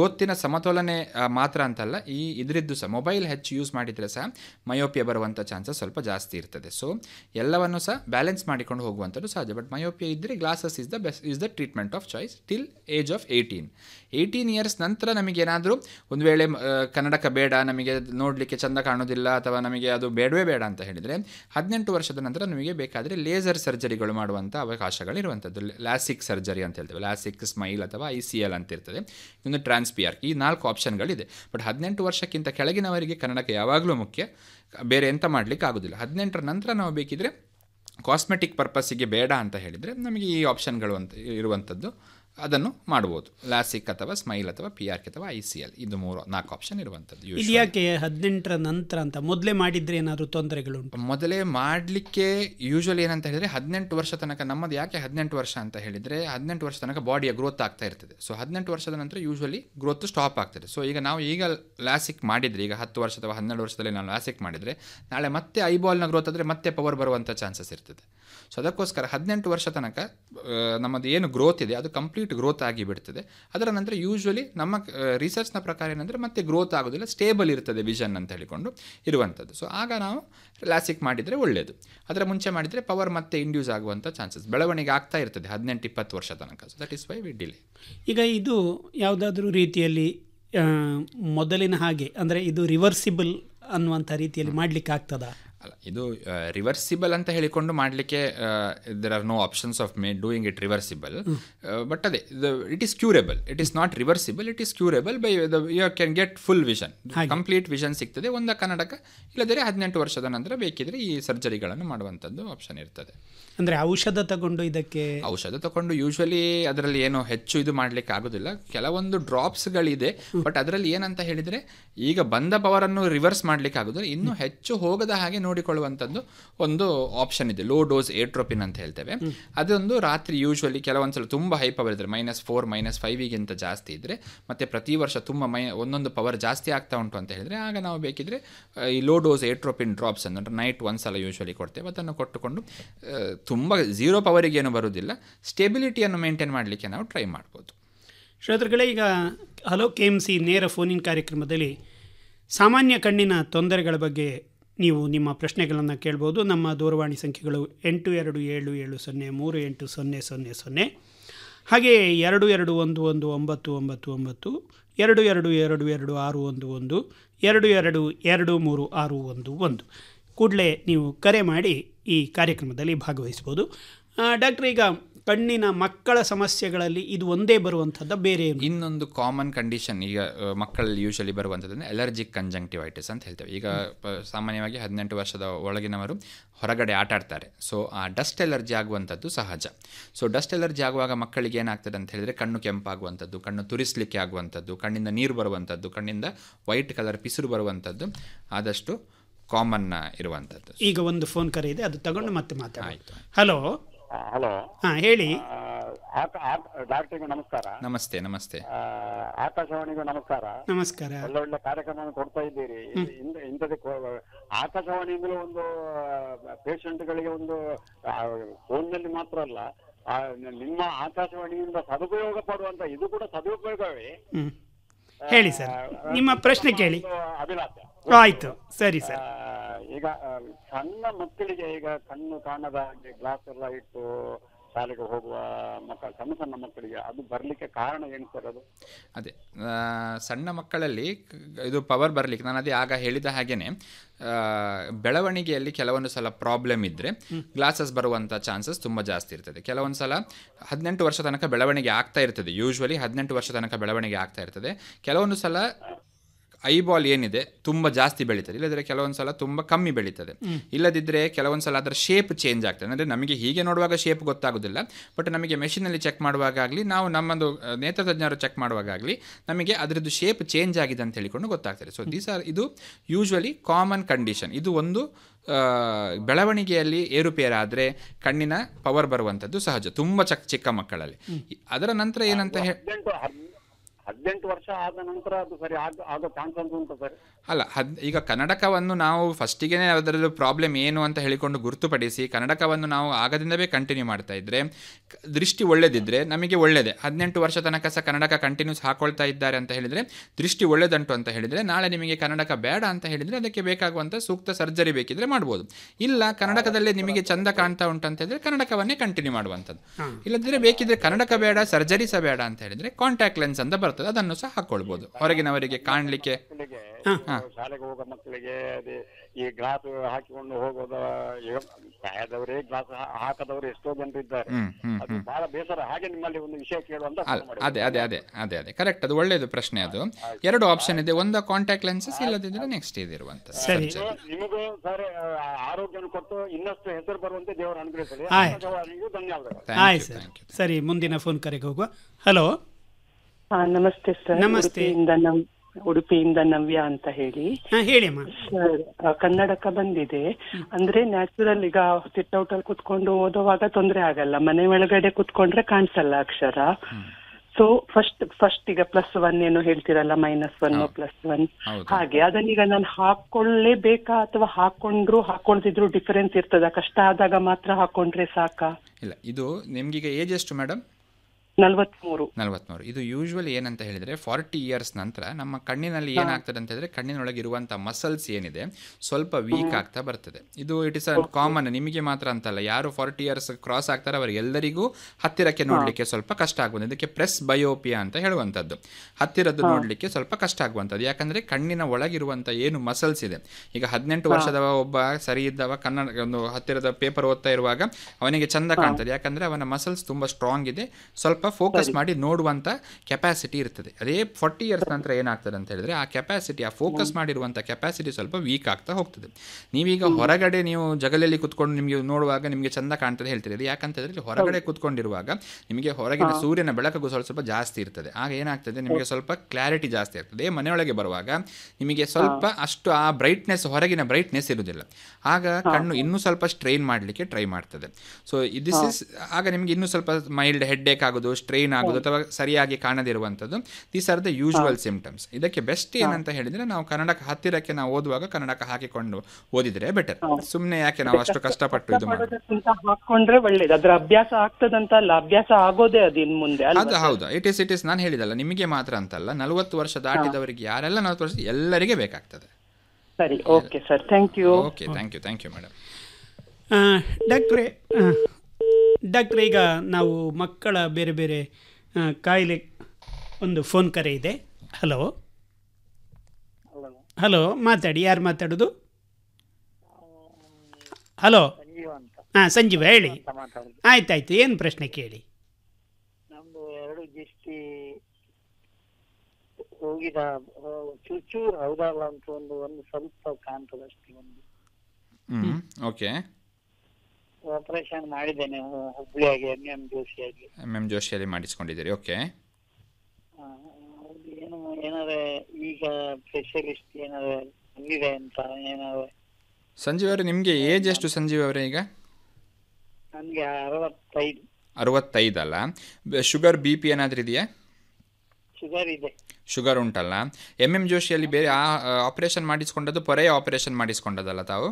ಗ್ರೋತಿನ ಸಮತೋಲನೆ ಆ, ಮಾತ್ರ ಅಂತಲ್ಲ ಈ ಇದರಿದ್ದು ಸಹ ಮೊಬೈಲ್ ಹೆಚ್ಚು ಯೂಸ್ ಮಾಡಿದರೆ ಸಹ ಮಯೋಪಿಯ ಬರುವಂಥ ಚಾನ್ಸಸ್ ಸ್ವಲ್ಪ ಜಾಸ್ತಿ ಇರ್ತದೆ ಸೊ ಎಲ್ಲವನ್ನು ಸಹ ಬ್ಯಾಲೆನ್ಸ್ ಮಾಡಿಕೊಂಡು ಹೋಗುವಂಥದ್ದು ಸಹಜ ಬಟ್ ಮಯೋಪಿಯ ಇದ್ದರೆ glasses is the best is the treatment of choice till age of eighteen eighteen years ನಂತರ ನಮಗೇನಾದರೂ ಒಂದು ವೇಳೆ ಆ, ಕನ್ನಡಕ ಬೇಡ ನಮಗೆ ನೋಡಲಿಕ್ಕೆ ಚಂದ ಕಾಣೋದಿಲ್ಲ ಅಥವಾ ನಮಗೆ ಅದು ಬೇಡವೇ ಬೇಡ ಅಂತ ಹೇಳಿದರೆ ಹದಿನೆಂಟು ವರ್ಷದ ನಂತರ ನಮಗೆ ಬೇಕಾದರೆ ಲೇಸರ್ ಸರ್ಜರಿಗಳು ಮಾಡುವಂಥ ಅವಕಾಶಗಳಿರುವಂಥದ್ದು ಲ್ಯಾಸಿಕ್ ಸರ್ಜರಿ ಅಂತ ಹೇಳ್ತೇವೆ ಲ್ಯಾಸಿಕ್ ಸ್ಮೈಲ್ ಅಥವಾ ಐ ಸಿ ಎಲ್ ಅಂತ ಇರ್ತದೆ ಇನ್ನೊಂದು ಟ್ರಾನ್ಸ್ಪಿಯಾರ್ಕ್ ಈ ನಾಲ್ಕು ಆಪ್ಷನ್ಗಳಿದೆ ಬಟ್ ಹದಿನೆಂಟು ವರ್ಷಕ್ಕಿಂತ ಕೆಳಗಿನವರಿಗೆ ಕನ್ನಡಕ ಯಾವಾಗಲೂ ಮುಖ್ಯ ಬೇರೆ ಎಂತ ಮಾಡಲಿಕ್ಕೆ ಆಗೋದಿಲ್ಲ ಹದಿನೆಂಟರ ನಂತರ ನಾವು ಬೇಕಿದ್ರೆ ಕಾಸ್ಮೆಟಿಕ್ ಪರ್ಪಸ್ಸಿಗೆ ಬೇಡ ಅಂತ ಹೇಳಿದರೆ ನಮಗೆ ಈ ಆಪ್ಷನ್ಗಳು ಅಂತ ಇರುವಂಥದ್ದು ಅದನ್ನು ಮಾಡ್ಬೋದು ಲ್ಯಾಸಿಕ್ ಅಥವಾ ಸ್ಮೈಲ್ ಅಥವಾ ಪಿ ಆರ್ ಕೆ ಅಥವಾ ಐ ಸಿ ಎಲ್ ಇದು ಮೂರು ನಾಲ್ಕು ಆಪ್ಷನ್ ಇರುವಂಥದ್ದು ಇಲ್ಲಿ usually. ಯಾಕೆ ಹದಿನೆಂಟರ ನಂತರ ಅಂತ ಮೊದಲೇ ಮಾಡಿದ್ರೆ ಏನಾದರೂ ತೊಂದರೆಗಳುಂಟು ಮೊದಲೇ ಮಾಡಲಿಕ್ಕೆ ಯೂಶ್ವಲಿ ಏನಂತ ಹೇಳಿದರೆ ಹದಿನೆಂಟು ವರ್ಷ ತನಕ ನಮ್ಮದು ಯಾಕೆ ಹದಿನೆಂಟು ವರ್ಷ ಅಂತ ಹೇಳಿದರೆ ಹದಿನೆಂಟು ವರ್ಷ ತನಕ ಬಾಡಿಯ ಗ್ರೋತ್ ಆಗ್ತಾ ಇರ್ತದೆ ಸೊ ಹದಿನೆಂಟು ವರ್ಷದ ನಂತರ ಯೂಶ್ವಲಿ ಗ್ರೋತ್ ಸ್ಟಾಪ್ ಆಗ್ತದೆ ಸೊ ಈಗ ನಾವು ಈಗ ಲ್ಯಾಸಿಕ್ ಮಾಡಿದರೆ ಈಗ ಹತ್ತು ವರ್ಷ ಅಥವಾ ಹನ್ನೆರಡು ವರ್ಷದಲ್ಲಿ ನಾವು ಲ್ಯಾಸಿಕ್ ಮಾಡಿದರೆ ನಾಳೆ ಮತ್ತೆ ಐಬಾಲ್ನ ಗ್ರೋತ್ ಆದರೆ ಮತ್ತೆ ಪವರ್ ಬರುವಂಥ ಚಾನ್ಸಸ್ ಇರ್ತದೆ ಸೊ ಅದಕ್ಕೋಸ್ಕರ ಹದಿನೆಂಟು ವರ್ಷ ತನಕ ಆ, ನಮ್ಮದು ಏನು ಗ್ರೋತ್ ಇದೆ ಅದು ಕಂಪ್ಲೀಟ್ ಗ್ರೋತ್ ಆಗಿ ಬಿಡ್ತದೆ ಅದರ ನಂತರ ಯೂಶ್ವಲಿ ನಮ್ಮ ರಿಸರ್ಚ್ನ ಪ್ರಕಾರ ಏನಂದರೆ ಮತ್ತೆ ಗ್ರೋತ್ ಆಗೋದಿಲ್ಲ ಸ್ಟೇಬಲ್ ಇರ್ತದೆ ವಿಷನ್ ಅಂತ ಹೇಳಿಕೊಂಡು ಇರುವಂಥದ್ದು ಸೊ ಆಗ ನಾವು ಲ್ಯಾಸಿಕ್ ಮಾಡಿದರೆ ಒಳ್ಳೆಯದು ಅದರ ಮುಂಚೆ ಮಾಡಿದರೆ ಪವರ್ ಮತ್ತೆ ಇಂಡ್ಯೂಸ್ ಆಗುವಂಥ ಚಾನ್ಸಸ್ ಬೆಳವಣಿಗೆ ಆಗ್ತಾ ಇರ್ತದೆ ಹದಿನೆಂಟು ಇಪ್ಪತ್ತು ವರ್ಷ ತನಕ so that is why we delay ಈಗ ಇದು ಯಾವುದಾದ್ರೂ ರೀತಿಯಲ್ಲಿ ಆ, ಮೊದಲಿನ ಹಾಗೆ ಅಂದರೆ ಇದು ರಿವರ್ಸಿಬಲ್ ಅನ್ನುವಂಥ ರೀತಿಯಲ್ಲಿ ಮಾಡಲಿಕ್ಕೆ ಆಗ್ತದಾ ಅಲ್ಲ ಇದು ರಿವರ್ಸಿಬಲ್ ಅಂತ ಹೇಳಿಕೊಂಡು ಮಾಡಲಿಕ್ಕೆ there are no options of me doing it reversible but ಅದೇ it is curable it is not reversible it is curable by you can get full vision complete vision ಸಿಗ್ತದೆ ಒಂದು ಕನ್ನಡಕ ಇಲ್ಲದರೆ ಹದಿನೆಂಟು ವರ್ಷದ ನಂತರ ಬೇಕಿದ್ರೆ ಈ ಸರ್ಜರಿಗಳನ್ನು ಮಾಡುವಂಥದ್ದು ಆಪ್ಷನ್ ಇರ್ತದೆ ಅಂದರೆ ಔಷಧ ತಗೊಂಡು ಇದಕ್ಕೆ ಔಷಧ ತಗೊಂಡು ಯೂಶ್ವಲಿ ಅದರಲ್ಲಿ ಏನು ಹೆಚ್ಚು ಇದು ಮಾಡಲಿಕ್ಕೆ ಆಗೋದಿಲ್ಲ ಕೆಲವೊಂದು ಡ್ರಾಪ್ಸ್ಗಳಿದೆ ಬಟ್ ಅದರಲ್ಲಿ ಏನಂತ ಹೇಳಿದರೆ ಈಗ ಬಂದ ಪವರನ್ನು ರಿವರ್ಸ್ ಮಾಡಲಿಕ್ಕೆ ಆಗೋದಿಲ್ಲ ಇನ್ನೂ ಹೆಚ್ಚು ಹೋಗದ ಹಾಗೆ ನೋಡಿಕೊಳ್ಳುವಂಥದ್ದು ಒಂದು ಆಪ್ಷನ್ ಇದೆ ಲೋ ಡೋಸ್ ಏಟ್ರೋಪಿನ್ ಅಂತ ಹೇಳ್ತೇವೆ ಅದೊಂದು ರಾತ್ರಿ ಯೂಶ್ವಲಿ ಕೆಲವೊಂದು ಸಲ ತುಂಬ ಹೈ ಪವರ್ ಇದ್ದರೆ ಮೈನಸ್ ಫೋರ್ ಮೈನಸ್ ಫೈವಿಗಿಂತ ಜಾಸ್ತಿ ಇದ್ದರೆ ಮತ್ತು ಪ್ರತಿ ವರ್ಷ ತುಂಬ ಮೈ ಒಂದೊಂದು ಪವರ್ ಜಾಸ್ತಿ ಆಗ್ತಾ ಉಂಟು ಅಂತ ಹೇಳಿದರೆ ಆಗ ನಾವು ಬೇಕಿದ್ರೆ ಆ, ಈ ಲೋ ಡೋಸ್ ಏಟ್ರೋಪಿನ್ ಡ್ರಾಪ್ಸ್ ಅಂದರೆ ನೈಟ್ ಒಂದು ಸಲ ಯೂಶ್ವಲಿ ಕೊಡ್ತೇವೆ ಅದನ್ನು ಕೊಟ್ಟುಕೊಂಡು ಆ, ತುಂಬ ಝೀರೋ ಪವರಿಗೆ ಏನು ಬರುವುದಿಲ್ಲ ಸ್ಟೆಬಿಲಿಟಿಯನ್ನು ಮೇಂಟೈನ್ ಮಾಡಲಿಕ್ಕೆ ನಾವು ಟ್ರೈ ಮಾಡ್ಬೋದು ಶ್ರೋತೃಗಳೇ ಈಗ ಹಲೋ ಕೆ ಎಮ್ ಸಿ ನೇರ ಫೋನಿನ್ ಕಾರ್ಯಕ್ರಮದಲ್ಲಿ ಸಾಮಾನ್ಯ ಕಣ್ಣಿನ ತೊಂದರೆಗಳ ಬಗ್ಗೆ ನೀವು ನಿಮ್ಮ ಪ್ರಶ್ನೆಗಳನ್ನು ಕೇಳ್ಬೋದು ನಮ್ಮ ದೂರವಾಣಿ ಸಂಖ್ಯೆಗಳು ಎಂಟು ಎರಡು ಏಳು ಏಳು ಸೊನ್ನೆ ಮೂರು ಎಂಟು ಸೊನ್ನೆ ಸೊನ್ನೆ ಸೊನ್ನೆ ಹಾಗೆ ಎರಡು ಎರಡು ಒಂದು ಒಂದು ಒಂಬತ್ತು ಒಂಬತ್ತು ಒಂಬತ್ತು ಎರಡು ಎರಡು ಎರಡು ಎರಡು ಆರು ಒಂದು ಒಂದು ಎರಡು ಎರಡು ಎರಡು ಮೂರು ಆರು ಒಂದು ಒಂದು ಕೂಡಲೇ ನೀವು ಕರೆ ಮಾಡಿ ಈ ಕಾರ್ಯಕ್ರಮದಲ್ಲಿ ಭಾಗವಹಿಸ್ಬೋದು ಡಾಕ್ಟರ್ ಈಗ ಕಣ್ಣಿನ ಮಕ್ಕಳ ಸಮಸ್ಯೆಗಳಲ್ಲಿ ಇದು ಒಂದೇ ಬರುವಂಥದ್ದು ಬೇರೆ ಏನು? ಇನ್ನೊಂದು ಕಾಮನ್ ಕಂಡೀಷನ್ ಈಗ ಆ, ಮಕ್ಕಳಲ್ಲಿ ಯೂಶಲಿ ಬರುವಂಥದ್ದು ಅಲರ್ಜಿಕ್ ಕಂಜಂಕ್ಟಿವೈಟಿಸ್ ಅಂತ ಹೇಳ್ತೇವೆ ಈಗ ಪ- ಸಾಮಾನ್ಯವಾಗಿ ಹದಿನೆಂಟು ವರ್ಷದ ಒಳಗಿನವರು ಹೊರಗಡೆ ಆಟ ಆಡ್ತಾರೆ ಸೊ ಆ ಡಸ್ಟ್ ಎಲರ್ಜಿ ಆಗುವಂಥದ್ದು ಸಹಜ ಸೊ ಡಸ್ಟ್ ಎಲರ್ಜಿ ಆಗುವಾಗ ಮಕ್ಕಳಿಗೆ ಏನಾಗ್ತದೆ ಅಂತ ಹೇಳಿದರೆ ಕಣ್ಣು ಕೆಂಪಾಗುವಂಥದ್ದು ಕಣ್ಣು ತುರಿಸ್ಲಿಕ್ಕೆ ಆಗುವಂಥದ್ದು ಕಣ್ಣಿಂದ ನೀರು ಬರುವಂಥದ್ದು ಕಣ್ಣಿಂದ ವೈಟ್ ಕಲರ್ ಪಿಸುರು ಬರುವಂಥದ್ದು ಆದಷ್ಟು ಕಾಮನ್ ಇರುವಂಥದ್ದು ಈಗ ಒಂದು ಫೋನ್ ಕರೆ ಇದೆ ಅದು ತಗೊಂಡು ಮತ್ತೆ ಮಾತಾಡಿ ಹಲೋ ಹಲೋ ಹಾಂ ಹೇಳಿ ಡಾಕ್ಟರ್ಗೂ ನಮಸ್ಕಾರ ನಮಸ್ತೆ ನಮಸ್ತೆ ಆ, ಆಕಾಶವಾಣಿಗೂ ನಮಸ್ಕಾರ ನಮಸ್ಕಾರ ಒಳ್ಳೆ ಒಳ್ಳೆ ಕಾರ್ಯಕ್ರಮವನ್ನು ಕೊಡ್ತಾ ಇದ್ದೀರಿ ಇಂದ- ಇಂಥದಕ್ಕೆ ಹೋ- ಆಕಾಶವಾಣಿಯಿಂದಲೂ ಒಂದು ಪೇಷಂಟ್ಗಳಿಗೆ ಒಂದು ಫೋನ್ನಲ್ಲಿ ಮಾತ್ರ ಅಲ್ಲ ಆ, ನಿಮ್ಮ ಆಕಾಶವಾಣಿಯಿಂದ ಸದುಪಯೋಗ ಪಡುವಂತ ಇದು ಕೂಡ ಸದುಪಯೋಗವೇ ಹ್ಮ್. ಹೇಳಿ ಸರ್ ನಿಮ್ಮ ಪ್ರಶ್ನೆ ಕೇಳಿ ಒಂದು ಅಭಿಲಾಷೆ ಆಯ್ತು ಸರಿ ಸರ್ ಆ, ಈಗ ಆ, ಸಣ್ಣ ಮಕ್ಕಳಿಗೆ ಈಗ ಕಣ್ಣು ಕಾಣದ ಹಾಗೆ ಗ್ಲಾಸ್ ಎಲ್ಲ ಇಟ್ಟು ಶಾಲೆಗೆ ಹೋಗುವ ಮಕ್ಕಳು ಸಣ್ಣ ಸಣ್ಣ ಮಕ್ಕಳಿಗೆ ಅದು ಬರ್ಲಿಕ್ಕೆ ಕಾರಣ ಏನು ಸರ್ ಅದು ಅದೇ ಆ, ಸಣ್ಣ ಮಕ್ಕಳಲ್ಲಿ ಕ- ಇದು ಪವರ್ ಬರಲಿಕ್ಕೆ ನಾನು ಅದೇ ಆಗ ಹೇಳಿದ ಹಾಗೇನೆ ಆ, ಬೆಳವಣಿಗೆಯಲ್ಲಿ ಕೆಲವೊಂದು ಸಲ ಪ್ರಾಬ್ಲಮ್ ಇದ್ದರೆ ಗ್ಲಾಸಸ್ ಬರುವಂಥ ಚಾನ್ಸಸ್ ತುಂಬ ಜಾಸ್ತಿ ಇರ್ತದೆ ಕೆಲವೊಂದು ಸಲ ಹದಿನೆಂಟು ವರ್ಷ ತನಕ ಬೆಳವಣಿಗೆ ಆಗ್ತಾ ಇರ್ತದೆ ಯೂಶ್ವಲಿ ಹದಿನೆಂಟು ವರ್ಷ ತನಕ ಬೆಳವಣಿಗೆ ಆಗ್ತಾ ಇರ್ತದೆ ಕೆಲವೊಂದು ಸಲ ಐಬಾಲ್ ಏನಿದೆ ತುಂಬ ಜಾಸ್ತಿ ಬೆಳೀತದೆ ಇಲ್ಲದ್ರೆ ಕೆಲವೊಂದು ಸಲ ತುಂಬ ಕಮ್ಮಿ ಬೆಳೀತದೆ ಹ್ಮ್. ಇಲ್ಲದಿದ್ದರೆ ಕೆಲವೊಂದು ಸಲ ಅದರ ಶೇಪ್ ಚೇಂಜ್ ಆಗ್ತದೆ ಅಂದರೆ ನಮಗೆ ಹೀಗೆ ನೋಡುವಾಗ ಶೇಪ್ ಗೊತ್ತಾಗೋದಿಲ್ಲ ಬಟ್ ನಮಗೆ ಮೆಷಿನಲ್ಲಿ ಚೆಕ್ ಮಾಡುವಾಗಲಿ ನಾವು ನಮ್ಮದು ಆ, ನೇತ್ರತಜ್ಞರು ಚೆಕ್ ಮಾಡುವಾಗಲಿ ನಮಗೆ ಅದರದ್ದು ಶೇಪ್ ಚೇಂಜ್ ಆಗಿದೆ ಅಂತ ಹೇಳಿಕೊಂಡು ಗೊತ್ತಾಗ್ತದೆ ಸೊ ದೀಸ್ ಆರ್ ಇದು ಯೂಶ್ವಲಿ ಕಾಮನ್ ಕಂಡೀಷನ್ ಇದು ಒಂದು ಆ, ಬೆಳವಣಿಗೆಯಲ್ಲಿ ಏರುಪೇರಾದರೆ ಕಣ್ಣಿನ ಪವರ್ ಬರುವಂಥದ್ದು ಸಹಜ ತುಂಬ ಚಕ್ ಚಿಕ್ಕ ಮಕ್ಕಳಲ್ಲಿ ಅದರ ನಂತರ ಏನಂತ ಹೇಳಿ ಹದಿನೆಂಟು ಹದ್- ಹದಿನೆಂಟು ವರ್ಷ ಆದ ನಂತರ ಅದು ಸರಿ ಆಗ ಆಗೋ ಚಾನ್ಸಸ್ ಉಂಟು ಸರ್ ಅಲ್ಲ ಹದ್ ಈಗ ಕನ್ನಡಕವನ್ನು ನಾವು ಫಸ್ಟಿಗೆ ಅದರದ್ದು ಪ್ರಾಬ್ಲಮ್ ಏನು ಅಂತ ಹೇಳಿಕೊಂಡು ಗುರುತುಪಡಿಸಿ ಕನ್ನಡಕವನ್ನು ನಾವು ಆಗದಿಂದವೇ ಕಂಟಿನ್ಯೂ ಮಾಡ್ತಾ ಇದ್ರೆ ಕ- ದೃಷ್ಟಿ ಒಳ್ಳೆದಿದ್ರೆ ನಮಗೆ ಒಳ್ಳೆಯದೇ ಹದಿನೆಂಟು ವರ್ಷ ತನಕ ಸಹ ಕನ್ನಡಕ ಕಂಟಿನ್ಯೂಸ್ ಹಾಕೊಳ್ತಾ ಇದ್ದಾರೆ ಅಂತ ಹೇಳಿದರೆ ದೃಷ್ಟಿ ಒಳ್ಳೆದಂಟು ಅಂತ ಹೇಳಿದರೆ ನಾಳೆ ನಿಮಗೆ ಕನ್ನಡಕ ಬೇಡ ಅಂತ ಹೇಳಿದರೆ ಅದಕ್ಕೆ ಬೇಕಾಗುವಂಥ ಸೂಕ್ತ ಸರ್ಜರಿ ಬೇಕಿದ್ರೆ ಮಾಡ್ಬೋದು ಇಲ್ಲ ಕನ್ನಡಕದಲ್ಲೇ ನಿಮಗೆ ಚಂದ ಕಾಣ್ತಾ ಉಂಟು ಅಂತ ಹೇಳಿದ್ರೆ ಕನ್ನಡಕವನ್ನೇ ಕಂಟಿನ್ಯೂ ಮಾಡುವಂಥದ್ದು ಇಲ್ಲದಿದ್ರೆ ಬೇಕಿದ್ರೆ ಕನ್ನಡಕ ಬೇಡ ಸರ್ಜರಿ ಸಹ ಬೇಡ ಅಂತ ಹೇಳಿದ್ರೆ ಕಾಂಟ್ಯಾಕ್ಟ್ ಲೆನ್ಸ್ ಅಂತ ಬರ್ತದೆ ಅದನ್ನು ಸಹ ಹಾಕೊಳ್ಬೋದು ಹೊರಗಿನವರಿಗೆ ಕಾಣಲಿಕ್ಕೆ ಮಕ್ಕಳಿಗೆ ಶಾಲೆಗೆ ಹೋಗೋ ಮಕ್ಕಳಿಗೆ ಅದೇ ಈ ಗ್ಲಾಸ್ ಹಾಕಿಕೊಂಡು ಹೋಗೋದ ಈಗ ಪ್ರಾಯದವರೇ ಗ್ಲಾಸ್ ಹಾಕದವರು ಎಷ್ಟೋ ಜನರು ಇದ್ದಾರೆ ಹ್ಮ್, ಹ್ಮ್, ಅದು ಹ್ಮ್. ಬಹಳ ಬೇಸರ ಹಾಗೆ ನಿಮ್ಮಲ್ಲಿ ಒಂದು ವಿಷಯ ಕೇಳುವಂತ ಅಲ್ಲ ಅದೇ ಅದೇ ಅದೇ ಅದೇ ಅದೇ ಕರೆಕ್ಟ್ ಅದು ಒಳ್ಳೆಯದು ಪ್ರಶ್ನೆ ಅದು ಎರಡು ಆಪ್ಷನ್ ಇದೆ ಒಂದು ಕಾಂಟ್ಯಾಕ್ಟ್ ಲೆನ್ಸಸ್ ಇಲ್ಲದಿದ್ರೆ ನೆಕ್ಸ್ಟ್ ಇದಿರುವಂತ ಸರಿ. ನಿಮಗೂ ಸರ್ ಆರೋಗ್ಯವನ್ನು ಕೊಟ್ಟು ಇನ್ನಷ್ಟು ಹೆಸರು ಬರುವಂತೆ ದೇವರು ಅನುಗ್ರಹಿಸಲಿ ಆಯ್ತು. ಆಕಾಶವಾಣಿಗೂ ಧನ್ಯವಾದಗಳು ಆಯ್ತು ಸರ್ ಸರಿ ಮುಂದಿನ ಫೋನ್ ಕರೆಗೆ ಹೋಗುವ ಹಲೋ ಹಾ ನಮಸ್ತೆ ಸರ್ ನಮಸ್ತೆ. ಉಡುಪಿಯಿಂದ ನವ್ ಉಡುಪಿಯಿಂದ ನವ್ಯ ಅಂತ ಹೇಳಿ ಹಾ ಹೇಳಿ ಅಮ್ಮ ಸರ್ ಆ, ಕನ್ನಡಕ ಬಂದಿದೆ ಅಂದ್ರೆ ನ್ಯಾಚುರಲ್ ಈಗ ಸಿಟ್ ಔಟ್ ಅಲ್ಲಿ ಕುತ್ಕೊಂಡು ಓದುವಾಗ ತೊಂದ್ರೆ ಆಗಲ್ಲ ಮನೆ ಒಳಗಡೆ ಕುತ್ಕೊಂಡ್ರೆ ಕಾಣಿಸಲ್ಲ ಅಕ್ಷರ ಸೊ ಫಸ್ಟ್ ಫಸ್ಟ್ ಈಗ ಪ್ಲಸ್ ಒನ್ ಏನು ಹೇಳ್ತಿರಲ್ಲ ಮೈನಸ್ ಒನ್ ಪ್ಲಸ್ ಒನ್ ಹಾಗೆ ಅದನ್ನೀಗ ನಾನು ಹಾಕೊಳ್ಳೇಬೇಕಾ ಅಥವಾ ಹಾಕೊಂಡ್ರು ಹಾಕೊಳ್ದಿದ್ರು ಡಿಫರೆನ್ಸ್ ಇರ್ತದ ಕಷ್ಟ ಆದಾಗ ಮಾತ್ರ ಹಾಕೊಂಡ್ರೆ ಸಾಕಾ ಇಲ್ಲ ಇದು ನಿಮ್ಗೀಗ ಏಜ್ ಎಷ್ಟು ಮೇಡಮ್ ನಲ್ವತ್ಮೂರು ನಲವತ್ಮೂರು ಇದು ಯೂಶ್ವಲಿ ಏನಂತ ಹೇಳಿದರೆ ಫಾರ್ಟಿ ಇಯರ್ಸ್ ನಂತರ ನಮ್ಮ ಕಣ್ಣಿನಲ್ಲಿ ಏನಾಗ್ತದೆ ಅಂತ ಹೇಳಿದ್ರೆ ಕಣ್ಣಿನೊಳಗೆ ಇರುವಂಥ ಮಸಲ್ಸ್ ಏನಿದೆ ಸ್ವಲ್ಪ ವೀಕ್ ಆಗ್ತಾ ಬರ್ತದೆ ಇದು ಇಟ್ ಇಸ್ ಅ ಕಾಮನ್ ನಿಮಗೆ ಮಾತ್ರ ಅಂತಲ್ಲ ಯಾರು ಫಾರ್ಟಿ ಇಯರ್ಸ್ ಕ್ರಾಸ್ ಆಗ್ತಾರೆ ಅವರಿಗೆಲ್ಲರಿಗೂ ಹತ್ತಿರಕ್ಕೆ ನೋಡಲಿಕ್ಕೆ ಸ್ವಲ್ಪ ಕಷ್ಟ ಆಗುವುದು ಇದಕ್ಕೆ ಪ್ರೆಸ್ ಬಯೋಪಿಯಾ ಅಂತ ಹೇಳುವಂಥದ್ದು ಹತ್ತಿರದ್ದು ನೋಡಲಿಕ್ಕೆ ಸ್ವಲ್ಪ ಕಷ್ಟ ಆಗುವಂಥದ್ದು ಯಾಕಂದ್ರೆ ಕಣ್ಣಿನ ಒಳಗಿರುವಂಥ ಏನು ಮಸಲ್ಸ್ ಇದೆ ಈಗ ಹದಿನೆಂಟು ವರ್ಷದವ ಒಬ್ಬ ಸರಿ ಇದ್ದವ ಕನ್ನಡ ಒಂದು ಹತ್ತಿರದ ಪೇಪರ್ ಓದ್ತಾ ಇರುವಾಗ ಅವನಿಗೆ ಚಂದ ಕಾಣ್ತದೆ ಯಾಕಂದ್ರೆ ಅವನ ಮಸಲ್ಸ್ ತುಂಬಾ ಸ್ಟ್ರಾಂಗ್ ಇದೆ ಸ್ವಲ್ಪ ಫೋಕಸ್ ಮಾಡಿ ನೋಡುವಂತ ಕೆಪಾಸಿಟಿ ಇರ್ತದೆ ಅದೇ ಫಾರ್ಟಿ ಇಯರ್ಸ್ ನಂತರ ಏನಾಗ್ತದೆ ಅಂತ ಹೇಳಿದ್ರೆ ಆ ಕೆಪಾಸಿಟಿ ಆ ಫೋಕಸ್ ಮಾಡಿರುವಂತ ಕೆಪಾಸಿಟಿ ಸ್ವಲ್ಪ ವೀಕ್ ಆಗ್ತಾ ಹೋಗ್ತದೆ ನೀವೀಗ ಹೊರಗಡೆ ನೀವು ಜಗಲಲ್ಲಿ ಕುತ್ಕೊಂಡು ನಿಮಗೆ ನೋಡುವಾಗ ನಿಮಗೆ ಚಂದ ಕಾಣ್ತದೆ ಹೇಳ್ತೀರಿ ಅದು ಯಾಕಂತ ಹೇಳಿದ್ರೆ ಹೊರಗಡೆ ಕುತ್ಕೊಂಡಿರುವಾಗ ನಿಮಗೆ ಹೊರಗಿನ ಸೂರ್ಯನ ಬೆಳಕು ಸ್ವಲ್ಪ ಸ್ವಲ್ಪ ಜಾಸ್ತಿ ಇರ್ತದೆ ಆಗ ಏನಾಗ್ತದೆ ನಿಮಗೆ ಸ್ವಲ್ಪ ಕ್ಲಾರಿಟಿ ಜಾಸ್ತಿ ಆಗ್ತದೆ ಮನೆಯೊಳಗೆ ಬರುವಾಗ ನಿಮಗೆ ಸ್ವಲ್ಪ ಅಷ್ಟು ಆ ಬ್ರೈಟ್ನೆಸ್ ಹೊರಗಿನ ಬ್ರೈಟ್ನೆಸ್ ಇರುವುದಿಲ್ಲ ಆಗ ಕಣ್ಣು ಇನ್ನೂ ಸ್ವಲ್ಪ ಸ್ಟ್ರೈನ್ ಮಾಡಲಿಕ್ಕೆ ಟ್ರೈ ಮಾಡ್ತದೆ ಸೊ ದಿಸ್ ಇಸ್ ಆಗ ನಿಮಗೆ ಇನ್ನೂ ಸ್ವಲ್ಪ ಮೈಲ್ಡ್ ಹೆಡ್ಡೇಕ್ ಆಗೋದು ಸ್ಟ್ರೈನ್ ಆಗೋದು ಅಥವಾ ಸರಿಯಾಗಿ ಕಾಣದಿರುವಂಥದ್ದು these are the usual symptoms ಇದಕ್ಕೆ ಬೆಸ್ಟ್ ಏನಂತ ಹೇಳಿದ್ರೆ ನಾವು ಕನ್ನಡಕ ಹತ್ತಿರಕ್ಕೆ ನಾವು ಓದುವಾಗ ಕನ್ನಡಕ ಹಾಕಿಕೊಂಡು ಓದಿದ್ರೆ ಬೆಟರ್ ಸುಮ್ಮನೆ ಯಾಕೆ ನಾವು ಅಷ್ಟು ಕಷ್ಟಪಟ್ಟು ಇದು ಮಾಡೋದು ಮಾಡೋದಕ್ಕಿಂತ ಹಾಕೊಂಡ್ರೆ ಒಳ್ಳೇದು ಅದ್ರ ಅಭ್ಯಾಸ ಆಗ್ತದಂತ ಅಲ್ಲ ಅಭ್ಯಾಸ ಆಗೋದೇ ಅದು ಇನ್ ಮುಂದೆ ಅಲ್ವಾ ಅದು ಹೌದು ಇಟ್ ಇಸ್ ಇಟ್ ಇಸ್ ನಾನು ಹೇಳಿದಲ್ಲ ನಿಮಗೆ ಮಾತ್ರ ಅಂತಲ್ಲ ನಲವತ್ತು ವರ್ಷ ದಾಟಿದವರಿಗೆ ಯಾರೆಲ್ಲ ನಲವತ್ತು ವರ್ಷ ಎಲ್ಲರಿಗೆ ಬೇಕಾಗ್ತದೆ ಸರಿ okay sir thank you okay thank you thank you madam ಆ, ಡಾಕ್ಟ್ರೇ ಆ, ಡಾಕ್ಟ್ರೇ ಈಗ ನಾವು ಮಕ್ಕಳ ಬೇರೆ ಬೇರೆ ಆ, ಕಾಯಿಲೆ ಒಂದು ಫೋನ್ ಕರೆ ಇದೆ ಹಲೋ ಹಲೋ ಮಾತಾಡಿ ಯಾರು ಮಾತಾಡೋದು ಹಲೋ ಹಾಂ ಸಂಜೀವ ಹೇಳಿ ಆಯ್ತಾಯ್ತು ಏನು ಪ್ರಶ್ನೆ ಕೇಳಿ ನಮ್ದು ಎರಡು ದಿಷ್ಟಿ ಹೋಗಿದ ಚೂಚೂರು ಹೌದಲ್ಲ ಅಂತ ಒಂದು ಒಂದು ಸ್ವಲ್ಪ ಕಾಣ್ತದೆ ಅಷ್ಟೇ ಒಂದು ಹ್ಮ್ ಓಕೆ ಆಪರೇಷನ್ ಮಾಡಿದ್ದೇನೆ ಹು- ಹುಬ್ಳಿಯಾಗಿ ಎಂ ಎಂ ಜೋಶಿಯಾಗಿ ಎಮ್ ಎಮ್ ಜೋಶಿಯಲ್ಲಿ ಮಾಡಿಸ್ಕೊಂಡಿದ್ದೀರಿ ಓಕೆ ಆ, ಅದು ಏನು ಏನಾರ ಈಗ ಸ್ಪೆಷಲಿಸ್ಟ್ ಏನಾರ ಬಂದಿದೆ ಅಂತ ಏನಾರ ಸಂಜೀವ್ ಅವರೇ ನಿಮಗೆ ಏಜ್ ಎಷ್ಟು ಸಂಜೀವ್ ಅವರೇ ಈಗ ನನ್ಗೆ ಅರವತ್ತೈದು ಅರವತ್ತೈದಲ್ಲ ಶುಗರ್ ಬಿ ಪಿ ಏನಾದರೂ ಇದೆಯಾ ಶುಗರ್ ಇದೆ ಶುಗರ್ ಉಂಟಲ್ಲ ಎಮ್ ಎಮ್ ಜೋಶಿಯಲ್ಲಿ ಬೇರೆ ಆ ಆಪರೇಷನ್ ಮಾಡಿಸ್ಕೊಂಡದ್ದು ಪೊರೆಯ ಆಪರೇಷನ್ ಮಾಡಿಸ್ಕೊಂಡದಲ್ಲ ತಾವು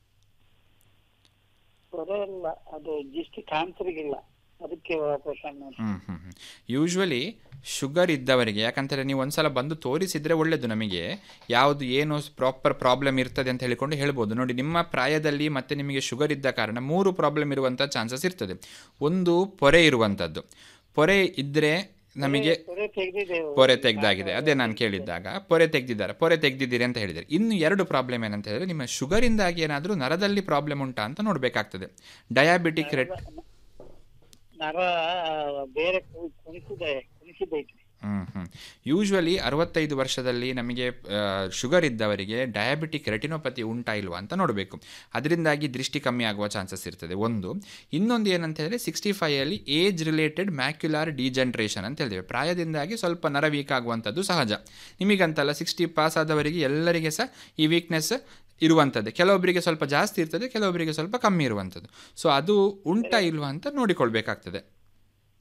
ಹೊರೆ ಇಲ್ಲ ಅದು ಜಿಸ್ಟ್ ಕ್ಯಾನ್ಸರ್ಗಿಲ್ಲ ಅದಕ್ಕೆ ಆಪರೇಷನ್ ಮಾಡಿ ಹ್ಮ್ ಹ್ಮ್ ಹ್ಮ್ ಯೂಶ್ವಲಿ ಶುಗರ್ ಇದ್ದವರಿಗೆ ಯಾಕಂತಂದರೆ ನೀವು ಒಂದ್ಸಲ ಬಂದು ತೋರಿಸಿದ್ರೆ ಒಳ್ಳೆಯದು ನಮಗೆ ಯಾವುದು ಏನು ಪ್ರಾಪರ್ ಪ್ರಾಬ್ಲಮ್ ಇರ್ತದೆ ಅಂತ ಹೇಳಿಕೊಂಡು ಹೇಳ್ಬೋದು ನೋಡಿ ನಿಮ್ಮ ಪ್ರಾಯದಲ್ಲಿ ಮತ್ತೆ ನಿಮಗೆ ಶುಗರ್ ಇದ್ದ ಕಾರಣ ಮೂರು ಪ್ರಾಬ್ಲಮ್ ಇರುವಂಥ ಚಾನ್ಸಸ್ ಇರ್ತದೆ ಒಂದು ಪೊರೆ ಇರುವಂಥದ್ದು ಪೊರೆ ಇದ್ದರೆ ನಮಗೆ ಹೊರೆ ತೆಗೆದಿದೆ ಪೊರೆ ತೆಗೆದಾಗಿದೆ ಅದೇ ನಾನು ಕೇಳಿದ್ದಾಗ ಪೊರೆ ತೆಗೆದಿದ್ದಾರೆ ಪೊರೆ ತೆಗೆದಿದ್ದೀರಿ ಅಂತ ಹೇಳಿದರೆ ಇನ್ನು ಎರಡು ಪ್ರಾಬ್ಲಮ್ ಏನಂತ ಹೇಳಿದ್ರೆ ನಿಮ್ಮ ಶುಗರಿಂದಾಗಿ ಏನಾದರೂ ನರದಲ್ಲಿ ಪ್ರಾಬ್ಲಮ್ ಉಂಟಾ ಅಂತ ನೋಡಬೇಕಾಗ್ತದೆ ಡಯಾಬಿಟಿಕ್ ರೆಟ್ ನರ ಬೇರೆ ಕು- ಕುಣಿಸಿದೆ ಕುಣಿಸಿದೈತ್ರಿ ಹ್ಮ್ ಹ್ಮ್ ಯೂಶ್ವಲಿ ಅರವತ್ತೈದು ವರ್ಷದಲ್ಲಿ ನಮಗೆ ಶುಗರ್ ಇದ್ದವರಿಗೆ ಡಯಾಬಿಟಿಕ್ ರೆಟಿನೋಪತಿ ಉಂಟಾ ಇಲ್ವಾ ಅಂತ ನೋಡಬೇಕು ಅದರಿಂದಾಗಿ ದೃಷ್ಟಿ ಕಮ್ಮಿ ಆಗುವ ಚಾನ್ಸಸ್ ಇರ್ತದೆ ಒಂದು ಇನ್ನೊಂದು ಏನಂತ ಹೇಳಿದ್ರೆ ಸಿಕ್ಸ್ಟಿ ಫೈವಲ್ಲಿ ಏಜ್ ರಿಲೇಟೆಡ್ ಮ್ಯಾಕ್ಯುಲಾರ್ ಡಿಜನ್ರೇಷನ್ ಅಂತ ಹೇಳ್ತೇವೆ ಪ್ರಾಯದಿಂದಾಗಿ ಸ್ವಲ್ಪ ನರ ವೀಕ್ ಆಗುವಂಥದ್ದು ಸಹಜ ನಿಮಗಂತಲ್ಲ ಸಿಕ್ಸ್ಟಿ ಪಾಸ್ ಆದವರಿಗೆ ಎಲ್ಲರಿಗೆ ಸಹ ಈ ವೀಕ್ನೆಸ್ ಇರುವಂಥದ್ದು ಕೆಲವೊಬ್ಬರಿಗೆ ಸ್ವಲ್ಪ ಜಾಸ್ತಿ ಇರ್ತದೆ ಕೆಲವೊಬ್ಬರಿಗೆ ಸ್ವಲ್ಪ ಕಮ್ಮಿ ಇರುವಂಥದ್ದು ಸೊ ಅದು ಉಂಟಾ ಇಲ್ವಾ ಅಂತ ನೋಡಿಕೊಳ್ಬೇಕಾಗ್ತದೆ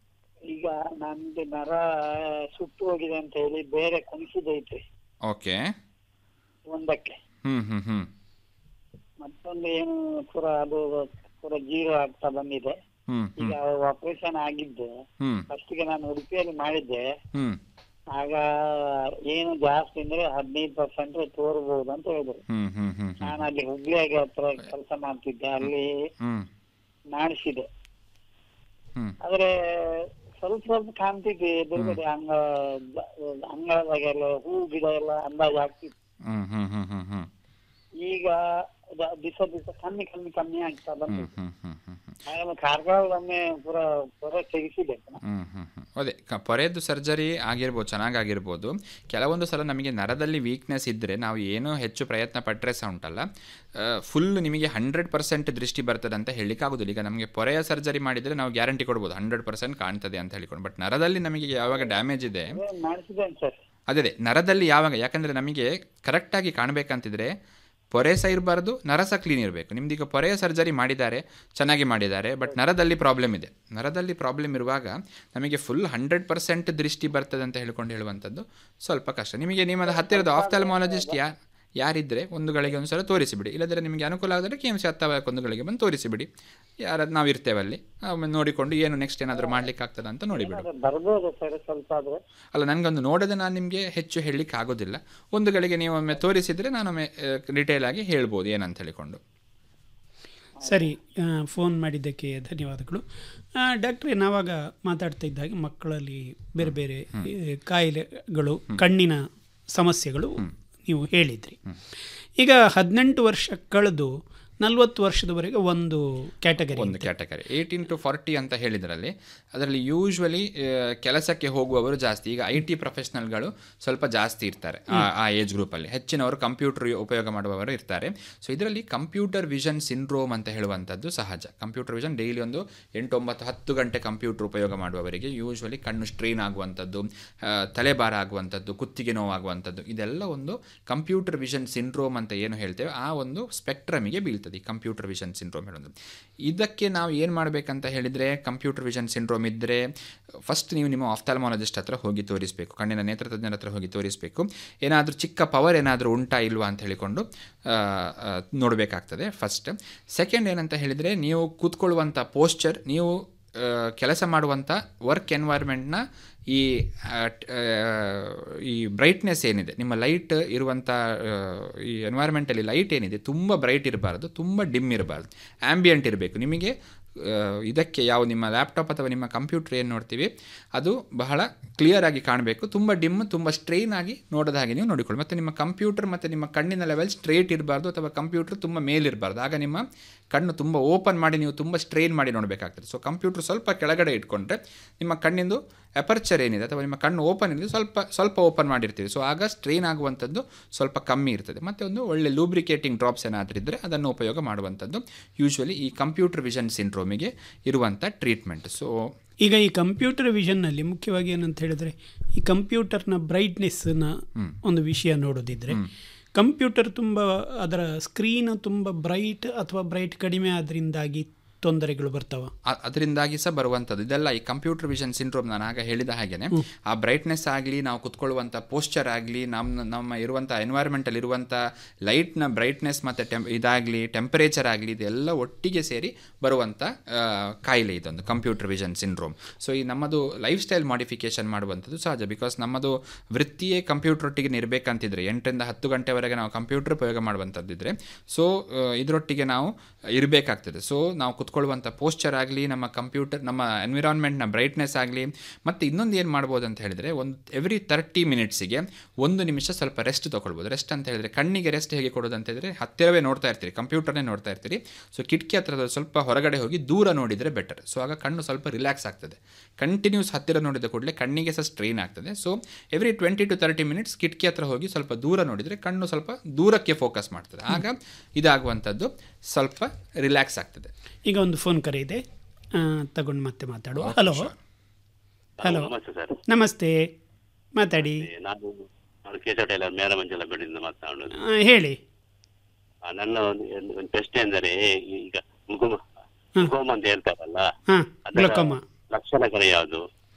ಈಗ ನಮ್ದು ನರ ಸುಟ್ಟು ಹೋಗಿದೆ ಅಂತ ಹೇಳಿ ಬೇರೆ ಕುಣಿಸಿದೈತೆ ಓಕೆ ಒಂದಕ್ಕೆ ಹ್ಮ್ ಹ್ಮ್ ಹ್ಮ್ ಮತ್ತೊಂದು ಏನು ಪೂರ ಅದು ಪೂರ ಜೀರೋ ಆಗ್ತಾ ಬಂದಿದೆ ಹ್ಮ್ ಈಗ ಹ್ಮ್ ಆಪರೇಷನ್ ಆಗಿದ್ದು ಹ್ಮ್ ಫಸ್ಟಿಗೆ ನಾನು ಉಡುಪಿಯಲ್ಲಿ ಮಾಡಿದ್ದೆ ಹ್ಮ್ ಆಗ ಏನು ಜಾಸ್ತಿ ಅಂದ್ರೆ ಹದಿನೈದು ಪರ್ಸೆಂಟ್ ತೋರ್ಬಹುದು ಅಂತ ಹೇಳಿದ್ರು ಹ್ಮ್ ಹ್ಮ್ ಹ್ಮ್ ಹ್ಮ್ ನಾನು ಅಲ್ಲಿ ಹುಬ್ಳಿಯಾಗಿ ಹತ್ರ ಕೆಲಸ ಮಾಡ್ತಿದ್ದೆ ಅಲ್ಲಿ ಹ್ಮ್ ಮಾಡಿಸಿದೆ ಹ್ಮ್ ಆದ್ರೆ ಸ್ವಲ್ಪ ಸ್ವಲ್ಪ ಕಾಣ್ತಿದ್ದೆ ಎದುರುಗಡೆ ಅಂಗ ಅಂಗಳದಾಗೆಲ್ಲ ಹೂ ಗಿಡ ಎಲ್ಲ ಅಂದಾಜು ಆಗ್ತಿತ್ತು ಹ್ಮ್ ಹ್ಮ್ ಹ್ಮ್ ಹ್ಮ್ ಹ್ಮ್ ಈಗ ದ- ದಿವಸ ದಿವಸ ಕಮ್ಮಿ ಕಮ್ಮಿ ಕಮ್ಮಿ ಆಗ್ತಾ ಬಂತು ಹ್ಮ್ ಹ್ಮ್ ಹ್ಮ್ ಹ್ಮ್ ಹಾಗೆ ಕಾರ್ಕಳದೊಮ್ಮೆ ಪೂರ ಪೂರ ತೆಗಿಸಿದೆ ಹ್ಮ್ ಹ್ಮ್ ಹ್ಮ್ ಅದೇ ಕ- ಪೊರೆದು ಸರ್ಜರಿ ಆಗಿರ್ಬೋದು ಚೆನ್ನಾಗಾಗಿರ್ಬೋದು ಕೆಲವೊಂದು ಸಲ ನಮಗೆ ನರದಲ್ಲಿ ವೀಕ್ನೆಸ್ ಇದ್ದರೆ ನಾವು ಏನೋ ಹೆಚ್ಚು ಪ್ರಯತ್ನ ಪಟ್ಟರೆ ಸಹ ಉಂಟಲ್ಲ ಫುಲ್ ನಿಮಗೆ ಹಂಡ್ರೆಡ್ ಪರ್ಸೆಂಟ್ ದೃಷ್ಟಿ ಬರ್ತದೆ ಅಂತ ಹೇಳಲಿಕ್ಕಾಗೋದಿಲ್ಲ ಈಗ ನಮಗೆ ಪೊರೆಯ ಸರ್ಜರಿ ಮಾಡಿದರೆ ನಾವು ಗ್ಯಾರಂಟಿ ಕೊಡ್ಬೋದು ಹಂಡ್ರೆಡ್ ಪರ್ಸೆಂಟ್ ಕಾಣ್ತದೆ ಅಂತ ಹೇಳಿಕೊಂಡು ಬಟ್ ನರದಲ್ಲಿ ನಮಗೆ ಯಾವಾಗ ಡ್ಯಾಮೇಜ್ ಇದೆ ಮಾಡಿಸಿದ್ದೇನೆ ಸರ್ ಅದೇ ಅದೇ ನರದಲ್ಲಿ ಯಾವಾಗ ಯಾಕಂದರೆ ನಮಗೆ ಕರೆಕ್ಟಾಗಿ ಕಾಣಬೇಕಂತಿದ್ರೆ ಪೊರೆ ಸಹ ಇರಬಾರ್ದು ನರ ಸಹ ಕ್ಲೀನ್ ಇರಬೇಕು ನಿಮ್ದೀಗ ಪೊರೆಯ ಸರ್ಜರಿ ಮಾಡಿದ್ದಾರೆ ಚೆನ್ನಾಗಿ ಮಾಡಿದ್ದಾರೆ ಬಟ್ ನರದಲ್ಲಿ ಪ್ರಾಬ್ಲಮ್ ಇದೆ ನರದಲ್ಲಿ ಪ್ರಾಬ್ಲಮ್ ಇರುವಾಗ ನಮಗೆ ಫುಲ್ ಹಂಡ್ರೆಡ್ ಪರ್ಸೆಂಟ್ ದೃಷ್ಟಿ ಬರ್ತದೆ ಅಂತ ಹೇಳ್ಕೊಂಡು ಹೇಳುವಂಥದ್ದು ಸ್ವಲ್ಪ ಕಷ್ಟ ನಿಮಗೆ ನಿಮ್ಮದು ಹತ್ತಿರದ ಆಫ್ಥಾಲ್ಮಾಲಜಿಸ್ಟ್ ಯಾ ಯಾರಿದ್ದರೆ ಒಂದು ಗಳಿಗೆ ಒಂದು ಸಲ ತೋರಿಸಿಬಿಡಿ ಇಲ್ಲದ್ರೆ ನಿಮಗೆ ಅನುಕೂಲ ಆದರೆ ಕೆ ಎಮ್ ಸಿ ಹತ್ತವಕ್ಕೆ ಒಂದು ಗಳಿಗೆ ಬಂದು ತೋರಿಸಿಬಿಡಿ ಯಾರಾದ್ರು ನಾವು ಇರ್ತೇವೆ ಅಲ್ಲಿ ಒಮ್ಮೆ ನೋಡಿಕೊಂಡು ಏನು ನೆಕ್ಸ್ಟ್ ಏನಾದರೂ ಮಾಡ್ಲಿಕ್ಕೆ ಆಗ್ತದೆ ಅಂತ ನೋಡಿಬಿಡಿ ಏನಾದ್ರು ಬರ್ಬೋದು ಸರ್ ಸ್ವಲ್ಪ ಆದ್ರೆ ಅಲ್ಲ ನನಗೊಂದು ನೋಡದೆ ನಾನು ನಿಮಗೆ ಹೆಚ್ಚು ಹೇಳಲಿಕ್ಕೆ ಆಗೋದಿಲ್ಲ ಒಂದು ಗಳಿಗೆ ನೀವು ಒಮ್ಮೆ ತೋರಿಸಿದರೆ ನಾನೊಮ್ಮೆ ಡಿಟೇಲ್ ಆಗಿ ಹೇಳ್ಬೋದು ಏನಂತ ಹೇಳಿಕೊಂಡು ಸರಿ ಆ, ಫೋನ್ ಮಾಡಿದ್ದಕ್ಕೆ ಧನ್ಯವಾದಗಳು ಆ, ಡಾಕ್ಟ್ರೇ ನಾವಾಗ ಮಾತಾಡ್ತಾ ಇದ್ದಾಗ ಮಕ್ಕಳಲ್ಲಿ ಬೇರೆ ಬೇರೆ ಈ, ಕಾಯಿಲೆಗಳು ಕಣ್ಣಿನ ಸಮಸ್ಯೆಗಳು ನೀವು ಹೇಳಿದ್ರಿ ಈಗ ಹದಿನೆಂಟು ವರ್ಷ ಕಳೆದು ನಲವತ್ತು ವರ್ಷದವರೆಗೆ ಒಂದು ಕ್ಯಾಟಗರಿ ಒಂದು ಕ್ಯಾಟಗರಿ ಏಯ್ಟೀನ್ ಟು ಫಾರ್ಟಿ ಅಂತ ಹೇಳಿದ್ರಲ್ಲಿ ಅದರಲ್ಲಿ ಯೂಶ್ವಲಿ ಕೆಲಸಕ್ಕೆ ಹೋಗುವವರು ಜಾಸ್ತಿ ಈಗ ಐ ಟಿ ಪ್ರೊಫೆಷನಲ್ಗಳು ಸ್ವಲ್ಪ ಜಾಸ್ತಿ ಇರ್ತಾರೆ ಆ- ಆ ಏಜ್ ಗ್ರೂಪಲ್ಲಿ ಹೆಚ್ಚಿನವರು ಕಂಪ್ಯೂಟರ್ ಉಪಯೋಗ ಮಾಡುವವರು ಇರ್ತಾರೆ ಸೊ ಇದರಲ್ಲಿ ಕಂಪ್ಯೂಟರ್ ವಿಷನ್ ಸಿಂಡ್ರೋಮ್ ಅಂತ ಹೇಳುವಂಥದ್ದು ಸಹಜ ಕಂಪ್ಯೂಟರ್ ವಿಷನ್ ಡೈಲಿ ಒಂದು ಎಂಟು ಒಂಬತ್ತು ಹತ್ತು ಗಂಟೆ ಕಂಪ್ಯೂಟರ್ ಉಪಯೋಗ ಮಾಡುವವರಿಗೆ ಯೂಶ್ವಲಿ ಕಣ್ಣು ಸ್ಟ್ರೈನ್ ಆಗುವಂಥದ್ದು ಆ, ತಲೆಭಾರ ಆಗುವಂಥದ್ದು ಕುತ್ತಿಗೆ ನೋವಾಗುವಂಥದ್ದು ಇದೆಲ್ಲ ಒಂದು ಕಂಪ್ಯೂಟರ್ ವಿಷನ್ ಸಿಂಡ್ರೋಮ್ ಅಂತ ಏನು ಹೇಳ್ತೇವೆ ಆ ಒಂದು ಸ್ಪೆಕ್ಟ್ರಮಿಗೆ ಬೀಳ್ತದೆ ಈ ಕಂಪ್ಯೂಟರ್ ವಿಷನ್ ಸಿಂಡ್ರೋಮ್ ಹೇಳೋದು ಇದಕ್ಕೆ ನಾವು ಏನು ಮಾಡಬೇಕಂತ ಹೇಳಿದರೆ ಕಂಪ್ಯೂಟರ್ ವಿಷನ್ ಸಿಂಡ್ರೋಮ್ ಇದ್ದರೆ ಫಸ್ಟ್ ನೀವು ನಿಮ್ಮ ಆಫ್ಥಾಲ್ಮಾಲಜಿಸ್ಟ್ ಹತ್ರ ಹೋಗಿ ತೋರಿಸಬೇಕು ಕಣ್ಣಿನ ನೇತ್ರತಜ್ಞರ ಹತ್ರ ಹೋಗಿ ತೋರಿಸಬೇಕು ಏನಾದರೂ ಚಿಕ್ಕ ಪವರ್ ಏನಾದರೂ ಉಂಟಾ ಇಲ್ವಾ ಅಂತ ಹೇಳಿಕೊಂಡು ಆ, ಆ, ನೋಡಬೇಕಾಗ್ತದೆ ಫಸ್ಟ್ ಸೆಕೆಂಡ್ ಏನಂತ ಹೇಳಿದರೆ ನೀವು ಕೂತ್ಕೊಳ್ಳುವಂಥ ಪೋಸ್ಚರ್ ನೀವು ಆ, ಕೆಲಸ ಮಾಡುವಂಥ ವರ್ಕ್ ಎನ್ವೈರ್ಮೆಂಟ್ನ ಈ ಆ, ಟ್- ಆ, ಈ ಬ್ರೈಟ್ನೆಸ್ ಏನಿದೆ ನಿಮ್ಮ ಲೈಟ್ ಇರುವಂಥ ಆ, ಈ ಎನ್ವೈರ್ಮೆಂಟಲ್ಲಿ ಲೈಟ್ ಏನಿದೆ ತುಂಬ ಬ್ರೈಟ್ ಇರಬಾರ್ದು ತುಂಬ ಡಿಮ್ ಇರಬಾರ್ದು ಆ್ಯಂಬಿಯಂಟ್ ಇರಬೇಕು ನಿಮಗೆ ಆ, ಇದಕ್ಕೆ ಯಾವ ನಿಮ್ಮ ಲ್ಯಾಪ್ಟಾಪ್ ಅಥವಾ ನಿಮ್ಮ ಕಂಪ್ಯೂಟರ್ ಏನು ನೋಡ್ತೀವಿ ಅದು ಬಹಳ ಕ್ಲಿಯರ್ ಆಗಿ ಕಾಣಬೇಕು ತುಂಬ ಡಿಮ್ ತುಂಬ ಸ್ಟ್ರೈನ್ ಆಗಿ ನೋಡೋದ ಹಾಗೆ ನೀವು ನೋಡಿಕೊಳ್ಳಿ ಮತ್ತು ನಿಮ್ಮ ಕಂಪ್ಯೂಟರ್ ಮತ್ತು ನಿಮ್ಮ ಕಣ್ಣಿನ ಲೆವೆಲ್ ಸ್ಟ್ರೇಟ್ ಇರಬಾರ್ದು ಅಥವಾ ಕಂಪ್ಯೂಟರ್ ತುಂಬ ಮೇಲಿರಬಾರ್ದು ಆಗ ನಿಮ್ಮ ಕಣ್ಣು ತುಂಬ ಓಪನ್ ಮಾಡಿ ನೀವು ತುಂಬ ಸ್ಟ್ರೈನ್ ಮಾಡಿ ನೋಡಬೇಕಾಗ್ತದೆ ಸೊ ಕಂಪ್ಯೂಟರ್ ಸ್ವಲ್ಪ ಕೆಳಗಡೆ ಇಟ್ಕೊಂಡ್ರೆ ನಿಮ್ಮ ಕಣ್ಣಿಂದು ಅಪರ್ಚರ್ ಏನಿದೆ ಅಥವಾ ನಿಮ್ಮ ಕಣ್ಣು ಓಪನ್ ಇದೆ ಸ್ವಲ್ಪ ಸ್ವಲ್ಪ ಓಪನ್ ಮಾಡಿರ್ತೀವಿ ಸೊ ಆಗ ಸ್ಟ್ರೈನ್ ಆಗುವಂಥದ್ದು ಸ್ವಲ್ಪ ಕಮ್ಮಿ ಇರ್ತದೆ ಮತ್ತು ಒಂದು ಒಳ್ಳೆ ಲೂಬ್ರಿಕೇಟಿಂಗ್ ಡ್ರಾಪ್ಸ್ ಏನಾದರೂ ಇದ್ದರೆ ಅದನ್ನು ಉಪಯೋಗ ಮಾಡುವಂಥದ್ದು ಯೂಶ್ವಲಿ ಈ ಕಂಪ್ಯೂಟರ್ ವಿಷನ್ ಸಿಂಡ್ರೋಮಿಗೆ ಇರುವಂಥ ಟ್ರೀಟ್ಮೆಂಟ್ ಸೊ ಈಗ ಈ ಕಂಪ್ಯೂಟರ್ ವಿಷನ್ನಲ್ಲಿ ಮುಖ್ಯವಾಗಿ ಏನಂತ ಹೇಳಿದ್ರೆ ಈ ಕಂಪ್ಯೂಟರ್ನ ಬ್ರೈಟ್ನೆಸ್ನ ಒಂದು ವಿಷಯ ನೋಡೋದಿದ್ರೆ ಕಂಪ್ಯೂಟರ್ ತುಂಬ ಅದರ ಸ್ಕ್ರೀನ್ ತುಂಬ ಬ್ರೈಟ್ ಅಥವಾ ಬ್ರೈಟ್ ಕಡಿಮೆ ಆದ್ರಿಂದಾಗಿ ತೊಂದರೆಗಳು ಬರ್ತಾವ ಅ- ಅದರಿಂದಾಗಿ ಸಹ ಬರುವಂಥದ್ದು ಇದೆಲ್ಲ ಈ ಕಂಪ್ಯೂಟರ್ ವಿಷನ್ ಸಿಂಡ್ರೋಮ್ ನಾನು ಆಗ ಹೇಳಿದ ಹಾಗೇನೆ ಆ ಬ್ರೈಟ್ನೆಸ್ ಆಗಲಿ ನಾವು ಕುತ್ಕೊಳ್ಳುವಂಥ ಪೋಸ್ಚರ್ ಆಗಲಿ ನಮ್ಮ ನಮ್ಮ ಇರುವಂಥ ಎನ್ವೈರ್ಮೆಂಟಲ್ಲಿ ಇರುವಂಥ ಲೈಟ್ನ ಬ್ರೈಟ್ನೆಸ್ ಮತ್ತು ಟೆಂಪ್ ಇದಾಗಲಿ ಟೆಂಪರೇಚರ್ ಆಗಲಿ ಇದೆಲ್ಲ ಒಟ್ಟಿಗೆ ಸೇರಿ ಬರುವಂಥ ಆ, ಕಾಯಿಲೆ ಇದೊಂದು ಕಂಪ್ಯೂಟರ್ ವಿಷನ್ ಸಿಂಡ್ರೋಮ್ ಸೊ ಈ ನಮ್ಮದು ಲೈಫ್ ಸ್ಟೈಲ್ ಮಾಡಿಫಿಕೇಶನ್ ಮಾಡುವಂಥದ್ದು ಸಹಜ ಬಿಕಾಸ್ ನಮ್ಮದು ವೃತ್ತಿಯೇ ಕಂಪ್ಯೂಟರ್ ಒಟ್ಟಿಗೆ ಇರಬೇಕಂತಿದ್ರೆ ಎಂಟರಿಂದ ಹತ್ತು ಗಂಟೆವರೆಗೆ ನಾವು ಕಂಪ್ಯೂಟರ್ ಉಪಯೋಗ ಮಾಡುವಂಥದ್ದಿದ್ರೆ ಸೊ ಇದರೊಟ್ಟಿಗೆ ನಾವು ಇರಬೇಕಾಗ್ತದೆ ಸೊ ನಾವು ಕುತ್ಕೊಳ್ಳುವಂಥ ಪೋಸ್ಚರ್ ಆಗಲಿ ನಮ್ಮ ಕಂಪ್ಯೂಟರ್ ನಮ್ಮ ಎನ್ವಿರಾನ್ಮೆಂಟ್ನ ಬ್ರೈಟ್ನೆಸ್ ಆಗಲಿ ಮತ್ತು ಇನ್ನೊಂದು ಏನು ಮಾಡ್ಬೋದು ಅಂತ ಹೇಳಿದರೆ ಒಂದು ಎವ್ರಿ ತರ್ಟಿ ಮಿನಿಟ್ಸಿಗೆ ಒಂದು ನಿಮಿಷ ಸ್ವಲ್ಪ ರೆಸ್ಟ್ ತೊಗೊಳ್ಬೋದು ರೆಸ್ಟ್ ಅಂತ ಹೇಳಿದರೆ ಕಣ್ಣಿಗೆ ರೆಸ್ಟ್ ಹೇಗೆ ಕೊಡೋದು ಅಂತ ಹೇಳಿದರೆ ಹತ್ತಿರವೇ ನೋಡ್ತಾ ಇರ್ತೀರಿ ಕಂಪ್ಯೂಟರ್ನೇ ನೋಡ್ತಾ ಇರ್ತೀರಿ ಸೊ ಕಿಟಕಿ ಹತ್ರ ಸ್ವಲ್ಪ ಹೊರಗಡೆ ಹೋಗಿ ದೂರ ನೋಡಿದರೆ ಬೆಟರ್ ಸೊ ಆಗ ಕಣ್ಣು ಸ್ವಲ್ಪ ರಿಲ್ಯಾಕ್ಸ್ ಆಗ್ತದೆ ಕಂಟಿನ್ಯೂಸ್ ಹತ್ತಿರ ನೋಡಿದ ಕೂಡಲೇ ಕಣ್ಣಿಗೆ ಸಹ ಸ್ಟ್ರೈನ್ ಆಗ್ತದೆ so every twenty to thirty minutes ಕಿಟಕಿ ಹತ್ರ ಹೋಗಿ ಸ್ವಲ್ಪ ದೂರ ನೋಡಿದರೆ ಕಣ್ಣು ಸ್ವಲ್ಪ ದೂರಕ್ಕೆ ಫೋಕಸ್ ಮಾಡ್ತದೆ ಆಗ ಇದಾಗುವಂಥದ್ದು ಸ್ವಲ್ಪ ರಿಲ್ಯಾಕ್ಸ್ ಆಗ್ತದೆ ಈಗ ಒಂದು ಫೋನ್ ಕರೆ ಇದೆ ತಗೊಂಡು ಮತ್ತೆ ಮಾತಾಡುವ ಹಲೋ ಹಲೋ ನಮಸ್ತೆ ಸರ್ ನಮಸ್ತೆ ಮಾತಾಡಿ ನಾನು ನಾನು ಕೇಶವ ಟೈಲರ್ ಮೇರ ಮಂಜಲ ಬೆಳೆಯಿಂದ ಮಾತನಾಡೋದು ಆ, ಹೇಳಿ ಆ, ನನ್ನ ಒಂದು ಒಂದು ಪ್ರಶ್ನೆ ಎಂದರೆ ಈಗ ಮುಗುಮ ಮುಗುಮ ಅಂತ ಹೇಳ್ತಾರಲ್ಲ ಹಾ ಅದರ ಗ್ಲಕೋಮ ಲಕ್ಷಣಗಳು ಯಾವುದು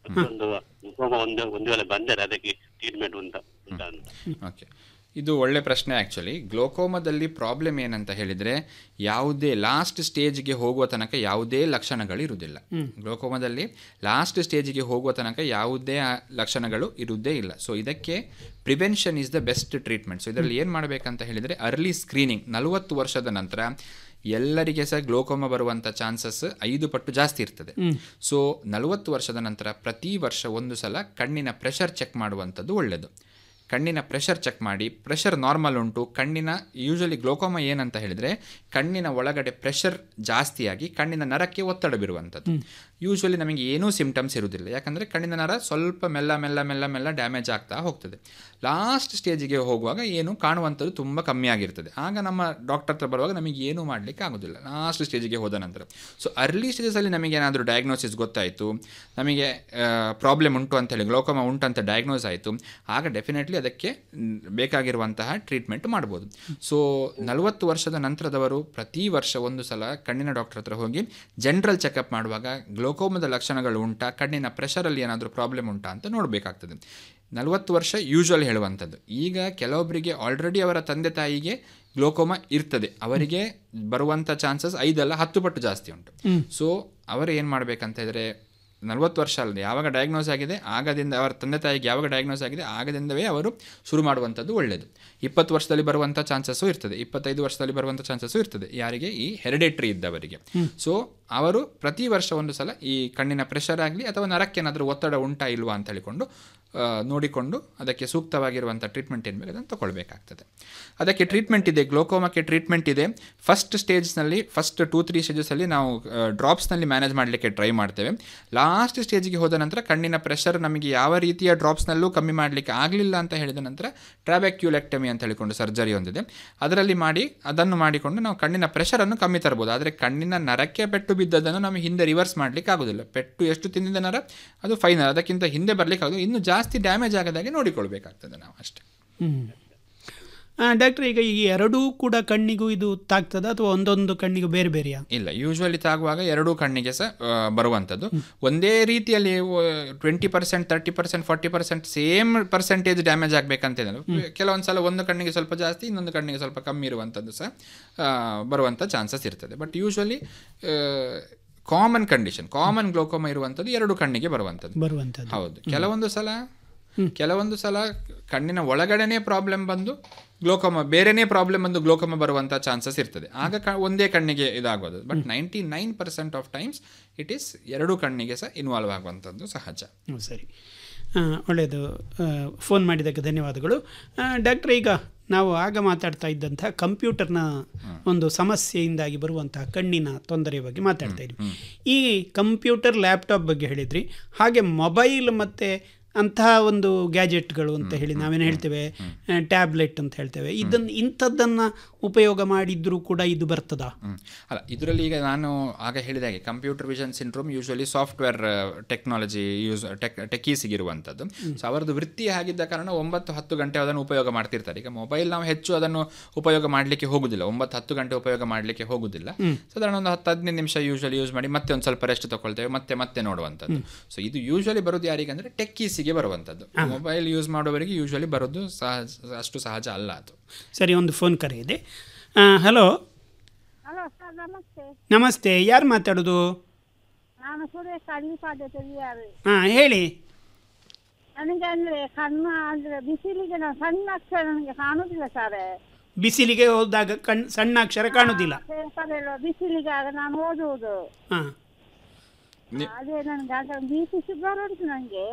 ಒಂದು ಗ್ಲೋಕೋಮಾ ಒಂದು ಒಂದು ವೇಳೆ ಬಂದರೆ ಅದಕ್ಕೆ ಟ್ರೀಟ್ಮೆಂಟ್ ಉಂಟಾ ಉಂಟಾ ಅಂತ ಓಕೆ ಇದು ಒಳ್ಳೆ ಪ್ರಶ್ನೆ ಆ್ಯಕ್ಚುಲಿ ಗ್ಲೋಕೋಮದಲ್ಲಿ ಪ್ರಾಬ್ಲಮ್ ಏನಂತ ಹೇಳಿದರೆ ಯಾವುದೇ ಲಾಸ್ಟ್ ಸ್ಟೇಜ್ಗೆ ಹೋಗುವ ತನಕ ಯಾವುದೇ ಲಕ್ಷಣಗಳು ಇರುವುದಿಲ್ಲ ಹ್ಮ್. ಗ್ಲೋಕೋಮದಲ್ಲಿ ಲಾಸ್ಟ್ ಸ್ಟೇಜಿಗೆ ಹೋಗುವ ತನಕ ಯಾವುದೇ ಆ ಲಕ್ಷಣಗಳು ಇರುವುದೇ ಇಲ್ಲ ಸೊ ಇದಕ್ಕೆ prevention is the best treatment so ಇದರಲ್ಲಿ ಏನು ಮಾಡಬೇಕಂತ ಹೇಳಿದರೆ ಅರ್ಲಿ ಸ್ಕ್ರೀನಿಂಗ್ ನಲವತ್ತು ವರ್ಷದ ನಂತರ ಎಲ್ಲರಿಗೆ ಸಹ ಗ್ಲೋಕೋಮ ಬರುವಂಥ ಚಾನ್ಸಸ್ ಐದು ಪಟ್ಟು ಜಾಸ್ತಿ ಇರ್ತದೆ ಹ್ಮ್. ಸೊ ನಲವತ್ತು ವರ್ಷದ ನಂತರ ಪ್ರತಿ ವರ್ಷ ಒಂದು ಸಲ ಕಣ್ಣಿನ ಪ್ರೆಷರ್ ಚೆಕ್ ಮಾಡುವಂಥದ್ದು ಒಳ್ಳೆಯದು ಕಣ್ಣಿನ ಪ್ರೆಷರ್ ಚೆಕ್ ಮಾಡಿ ಪ್ರೆಷರ್ ನಾರ್ಮಲ್ ಉಂಟು ಕಣ್ಣಿನ ಯೂಶಲಿ ಗ್ಲೋಕೋಮ ಏನಂತ ಹೇಳಿದರೆ ಕಣ್ಣಿನ ಒಳಗಡೆ ಪ್ರೆಷರ್ ಜಾಸ್ತಿಯಾಗಿ ಕಣ್ಣಿನ ನರಕ್ಕೆ ಒತ್ತಡ ಬೀರುವಂಥದ್ದು ಯೂಶಲಿ ನಮಗೆ ಏನೂ ಸಿಂಪ್ಟಮ್ಸ್ ಇರುವುದಿಲ್ಲ ಯಾಕಂದರೆ ಕಣ್ಣಿನ ನರ ಸ್ವಲ್ಪ ಮೆಲ್ಲ ಮೆಲ್ಲ ಮೆಲ್ಲ ಮೆಲ್ಲ ಡ್ಯಾಮೇಜ್ ಆಗ್ತಾ ಹೋಗ್ತದೆ ಲಾಸ್ಟ್ ಸ್ಟೇಜಿಗೆ ಹೋಗುವಾಗ ಏನು ಕಾಣುವಂಥದ್ದು ತುಂಬ ಕಮ್ಮಿ ಆಗಿರ್ತದೆ ಆಗ ನಮ್ಮ ಡಾಕ್ಟರ್ ಹತ್ರ ಬರುವಾಗ ನಮಗೆ ಏನೂ ಮಾಡಲಿಕ್ಕೆ ಆಗೋದಿಲ್ಲ ಲಾಸ್ಟ್ ಸ್ಟೇಜಿಗೆ ಹೋದ ನಂತರ ಸೊ ಅರ್ಲಿ ಸ್ಟೇಜಸಲ್ಲಿ ನಮಗೆ ಏನಾದರೂ ಡಯಾಗ್ನೋಸಿಸ್ ಗೊತ್ತಾಯಿತು ನಮಗೆ ಪ್ರಾಬ್ಲಮ್ ಉಂಟು ಅಂತೇಳಿ ಗ್ಲೋಕೋಮ ಉಂಟು ಅಂತ ಡಯಾಗ್ನೋಸ್ ಆಯಿತು ಆಗ ಡೆಫಿನೆಟ್ಲಿ ಅದಕ್ಕೆ ಮ್, ಬೇಕಾಗಿರುವಂತಹ ಟ್ರೀಟ್ಮೆಂಟ್ ಮಾಡ್ಬೋದು ಸೊ ನಲವತ್ತು ವರ್ಷದ ನಂತರದವರು ಪ್ರತಿ ವರ್ಷ ಒಂದು ಸಲ ಕಣ್ಣಿನ ಡಾಕ್ಟರ್ ಹತ್ರ ಹೋಗಿ ಜನರಲ್ ಚೆಕಪ್ ಮಾಡುವಾಗ ಗ್ಲೋಕೋಮದ ಲಕ್ಷಣಗಳು ಉಂಟಾ ಕಣ್ಣಿನ ಪ್ರೆಷರಲ್ಲಿ ಏನಾದರೂ ಪ್ರಾಬ್ಲಮ್ ಉಂಟಾ ಅಂತ ನೋಡಬೇಕಾಗ್ತದೆ ನಲವತ್ತು ವರ್ಷ ಯೂಶ್ವಲ್ ಹೇಳುವಂಥದ್ದು ಈಗ ಕೆಲವೊಬ್ಬರಿಗೆ ಆಲ್ರೆಡಿ ಅವರ ತಂದೆ ತಾಯಿಗೆ ಗ್ಲೋಕೋಮ ಇರ್ತದೆ ಅವರಿಗೆ ಬರುವಂಥ ಚಾನ್ಸಸ್ ಐದಲ್ಲ ಹತ್ತು ಪಟ್ಟು ಜಾಸ್ತಿ ಉಂಟು ಹ್ಮ್. ಸೊ ಅವರು ಏನು ಮಾಡಬೇಕಂತ ಇದ್ದರೆ ನಲವತ್ತು ವರ್ಷ ಅಲ್ಲ ಯಾವಾಗ ಡಯಾಗ್ನೋಸ್ ಆಗಿದೆ ಆಗದಿಂದ ಅವರ ತಂದೆ ತಾಯಿಗೆ ಯಾವಾಗ ಡಯಾಗ್ನೋಸ್ ಆಗಿದೆ ಆಗದಿಂದವೇ ಅವರು ಶುರು ಮಾಡುವಂಥದ್ದು ಒಳ್ಳೆಯದು ಇಪ್ಪತ್ತು ವರ್ಷದಲ್ಲಿ ಬರುವಂಥ ಚಾನ್ಸಸ್ಸು ಇರ್ತದೆ ಇಪ್ಪತ್ತೈದು ವರ್ಷದಲ್ಲಿ ಬರುವಂಥ ಚಾನ್ಸಸ್ಸು ಇರ್ತದೆ ಯಾರಿಗೆ ಈ ಹೆರಿಡೇಟ್ರಿ ಇದ್ದವರಿಗೆ ಹ್ಮ್. ಸೊ ಅವರು ಪ್ರತಿ ವರ್ಷ ಒಂದು ಸಲ ಈ ಕಣ್ಣಿನ ಪ್ರೆಷರ್ ಆಗಲಿ ಅಥವಾ ನರಕ್ಕೇನಾದರೂ ಒತ್ತಡ ಉಂಟಾ ಇಲ್ವಾ ಅಂತ ಹೇಳಿಕೊಂಡು ಆ, ನೋಡಿಕೊಂಡು ಅದಕ್ಕೆ ಸೂಕ್ತವಾಗಿರುವಂಥ ಟ್ರೀಟ್ಮೆಂಟ್ ಏನು ಬೇಕು ಅದನ್ನು ತಗೊಳ್ಬೇಕಾಗ್ತದೆ ಅದಕ್ಕೆ ಟ್ರೀಟ್ಮೆಂಟ್ ಇದೆ ಗ್ಲೋಕೋಮಕ್ಕೆ ಟ್ರೀಟ್ಮೆಂಟ್ ಇದೆ ಫಸ್ಟ್ ಸ್ಟೇಜ್ನಲ್ಲಿ ಫಸ್ಟ್ ಟೂ ತ್ರೀ ಸ್ಟೇಜಸಲ್ಲಿ ನಾವು ಡ್ರಾಪ್ಸ್ನಲ್ಲಿ ಮ್ಯಾನೇಜ್ ಮಾಡಲಿಕ್ಕೆ ಟ್ರೈ ಮಾಡ್ತೇವೆ ಲಾಸ್ಟ್ ಸ್ಟೇಜಿಗೆ ಹೋದ ನಂತರ ಕಣ್ಣಿನ ಪ್ರೆಷರ್ ನಮಗೆ ಯಾವ ರೀತಿಯ ಡ್ರಾಪ್ಸ್ನಲ್ಲೂ ಕಮ್ಮಿ ಮಾಡಲಿಕ್ಕೆ ಆಗಲಿಲ್ಲ ಅಂತ ಹೇಳಿದ ನಂತರ ಟ್ರಾಬ್ಯಾಕ್ಯುಲೆಕ್ಟಮಿ ಅಂತ ಹೇಳಿಕೊಂಡು ಸರ್ಜರಿ ಹೊಂದಿದೆ ಅದರಲ್ಲಿ ಮಾಡಿ ಅದನ್ನು ಮಾಡಿಕೊಂಡು ನಾವು ಕಣ್ಣಿನ ಪ್ರೆಷರನ್ನು ಕಮ್ಮಿ ತರ್ಬೋದು ಆದರೆ ಕಣ್ಣಿನ ನರಕ್ಕೆ ಪೆಟ್ಟು ಬಿದ್ದದನ್ನು ನಮಗೆ ಹಿಂದೆ ರಿವರ್ಸ್ ಮಾಡಲಿಕ್ಕೆ ಆಗೋದಿಲ್ಲ ಪೆಟ್ಟು ಎಷ್ಟು ತಿಂದಿದ ನರ ಅದು ಫೈನಲ್ ಅದಕ್ಕಿಂತ ಹಿಂದೆ ಬರಲಿಕ್ಕೆ ಆಗೋದು ಇನ್ನು ಜಾಸ್ತಿ ಡ್ಯಾಮೇಜ್ ಆಗದಾಗೆ ನೋಡಿಕೊಳ್ಬೇಕಾಗ್ತದೆ ನಾವು ಅಷ್ಟೇ ಹ್ಮ್ ಡಾಕ್ಟರ್ ಈಗ ಈ ಎರಡೂ ಕೂಡ ಕಣ್ಣಿಗೂ ಇದು ತಾಗ್ತದ ಅಥವಾ ಒಂದೊಂದು ಕಣ್ಣಿಗೂ ಬೇರೆ ಬೇರೆಯಾ ಇಲ್ಲ ಯೂಶ್ವಲಿ ತಾಗುವಾಗ ಎರಡೂ ಕಣ್ಣಿಗೆ ಸಹ ಆ, ಬರುವಂಥದ್ದು ಒಂದೇ ರೀತಿಯಲ್ಲಿ twenty percent thirty percent forty percent same percentage damage ಆಗಬೇಕಂತೇನಿಲ್ಲ ಕೆಲವೊಂದು ಸಲ ಒಂದು ಕಣ್ಣಿಗೆ ಸ್ವಲ್ಪ ಜಾಸ್ತಿ ಇನ್ನೊಂದು ಕಣ್ಣಿಗೆ ಸ್ವಲ್ಪ ಕಮ್ಮಿ ಇರುವಂಥದ್ದು ಸಹ ಆ, ಬರುವಂಥ ಚಾನ್ಸಸ್ ಇರ್ತದೆ but usually common condition common glaucoma ಇರುವಂಥದ್ದು ಎರಡು ಕಣ್ಣಿಗೆ ಬರುವಂಥದ್ದು ಬರುವಂಥದ್ದು ಹೌದು ಕೆಲವೊಂದು ಸಲ ಕೆಲವೊಂದು ಸಲ ಕಣ್ಣಿನ ಒಳಗಡೆನೇ ಪ್ರಾಬ್ಲಮ್ ಬಂದು ಗ್ಲೋಕೋಮ ಬೇರೆನೇ ಪ್ರಾಬ್ಲಮ್ ಬಂದು ಗ್ಲೋಕೋಮ ಬರುವಂಥ ಚಾನ್ಸಸ್ ಇರ್ತದೆ ಆಗ ಕ ಒಂದೇ ಕಣ್ಣಿಗೆ ಇದಾಗೋದು but ninety nine percent of times it is ಎರಡೂ ಕಣ್ಣಿಗೆ ಸಹ ಇನ್ವಾಲ್ವ್ ಆಗುವಂಥದ್ದು ಸಹಜ ಹ್ಮ್, ಸರಿ ಆ, ಒಳ್ಳೆಯದು ಆ, ಫೋನ್ ಮಾಡಿದ್ದಕ್ಕೆ ಧನ್ಯವಾದಗಳು ಆ, ಡಾಕ್ಟ್ರೆ ಈಗ ನಾವು ಆಗ ಮಾತಾಡ್ತಾ ಇದ್ದಂಥ ಕಂಪ್ಯೂಟರ್ನ ಒಂದು ಸಮಸ್ಯೆಯಿಂದಾಗಿ ಬರುವಂತಹ ಕಣ್ಣಿನ ತೊಂದರೆಯ ಬಗ್ಗೆ ಮಾತಾಡ್ತಾ ಇದ್ವಿ ಈ ಕಂಪ್ಯೂಟರ್ ಲ್ಯಾಪ್ಟಾಪ್ ಬಗ್ಗೆ ಹೇಳಿದ್ರಿ ಹಾಗೆ ಮೊಬೈಲ್ ಮತ್ತು ಅಂತಹ ಒಂದು ಗ್ಯಾಜೆಟ್ಗಳು ಅಂತ ಹೇಳಿ ನಾವೇನು ಹೇಳ್ತೇವೆ ಟ್ಯಾಬ್ಲೆಟ್ ಅಂತ ಹೇಳ್ತೇವೆ ಇದನ್ನು ಇಂಥದ್ದನ್ನು ಉಪಯೋಗ ಮಾಡಿದ್ರೂ ಕೂಡ ಇದು ಬರ್ತದಾ ಹ್ಮ್. ಅಲ್ಲ ಇದರಲ್ಲಿ ಈಗ ನಾನು ಆಗ ಹೇಳಿದ ಹಾಗೆ computer vision syndrome usually software technology use tech ಟೆಕೀಸಿಗೆ ಇರುವಂಥದ್ದು ಸೊ ಅವರದ್ದು ವೃತ್ತಿ ಆಗಿದ್ದ ಕಾರಣ ಒಂಬತ್ತು ಹತ್ತು ಗಂಟೆ ಅದನ್ನು ಉಪಯೋಗ ಮಾಡ್ತಿರ್ತಾರೆ ಈಗ ಮೊಬೈಲ್ ನಾವು ಹೆಚ್ಚು ಅದನ್ನು ಉಪಯೋಗ ಮಾಡಲಿಕ್ಕೆ ಹೋಗುದಿಲ್ಲ ಒಂಬತ್ತು ಹತ್ತು ಗಂಟೆ ಉಪಯೋಗ ಮಾಡಲಿಕ್ಕೆ ಹೋಗುದಿಲ್ಲ ಹ್ಮ್. ಸಾಧಾರಣ ಒಂದು ಹತ್ತು ಹದಿನೈದು ನಿಮಿಷ ಯೂಶಲಿ ಯೂಸ್ ಮಾಡಿ ಮತ್ತೆ ಒಂದು ಸ್ವಲ್ಪ ರೆಸ್ಟ್ ತಗೊಳ್ತೇವೆ ಮತ್ತೆ ಮತ್ತೆ ನೋಡುವಂಥದ್ದು ಸೊ ಇದು ಯೂಶಲಿ ಬರೋದು ಯಾರಿಗೆ ಅಂದರೆ ಟೆಕ್ಕೀಸಿಗೆ ಬರುವಂಥದ್ದು ಮೊಬೈಲ್ ಯೂಸ್ ಮಾಡುವವರಿಗೆ ಯೂಶಲಿ ಬರೋದು ಸಹಜ ಅಷ್ಟು ಸಹಜ ಅಲ್ಲ ಅದು ಸರಿ ಒಂದು ಫೋನ್ ಕರೆ ಇದೆ ಹಲೋ ಹಲೋ ಸರ್ ನಮಸ್ತೆ ನಮಸ್ತೆ ಯಾರು ಮಾತಾಡೋದು ನಾನು ಸುರೇಶ್ ಅಲ್ಲಿಪಾದೆ ತಿಳಿಯಾರು ಹಾಂ ಹೇಳಿ ನನಗೆ ಅಂದ್ರೆ ಕಣ್ಣು ಅಂದ್ರೆ ಬಿಸಿಲಿಗೆ ನಾನು ಸಣ್ಣ ಅಕ್ಷರ ನನಗೆ ಕಾಣುದಿಲ್ಲ ಸರ್ ಬಿಸಿಲಿಗೆ ಹೋದಾಗ ಕಣ್ ಸಣ್ಣ ಅಕ್ಷರ ಕಾಣುವುದಿಲ್ಲ ಪೇಪರ್ ಎಲ್ಲ ಬಿಸಿಲಿಗೆ ಆಗ ನಾನು ಓದುವುದು ಹಾಂ ಅದೇ ನನಗೆ ಆಗ ಬಿ ಪಿ ಶುಗರ್ ಉಂಟು ನನಗೆ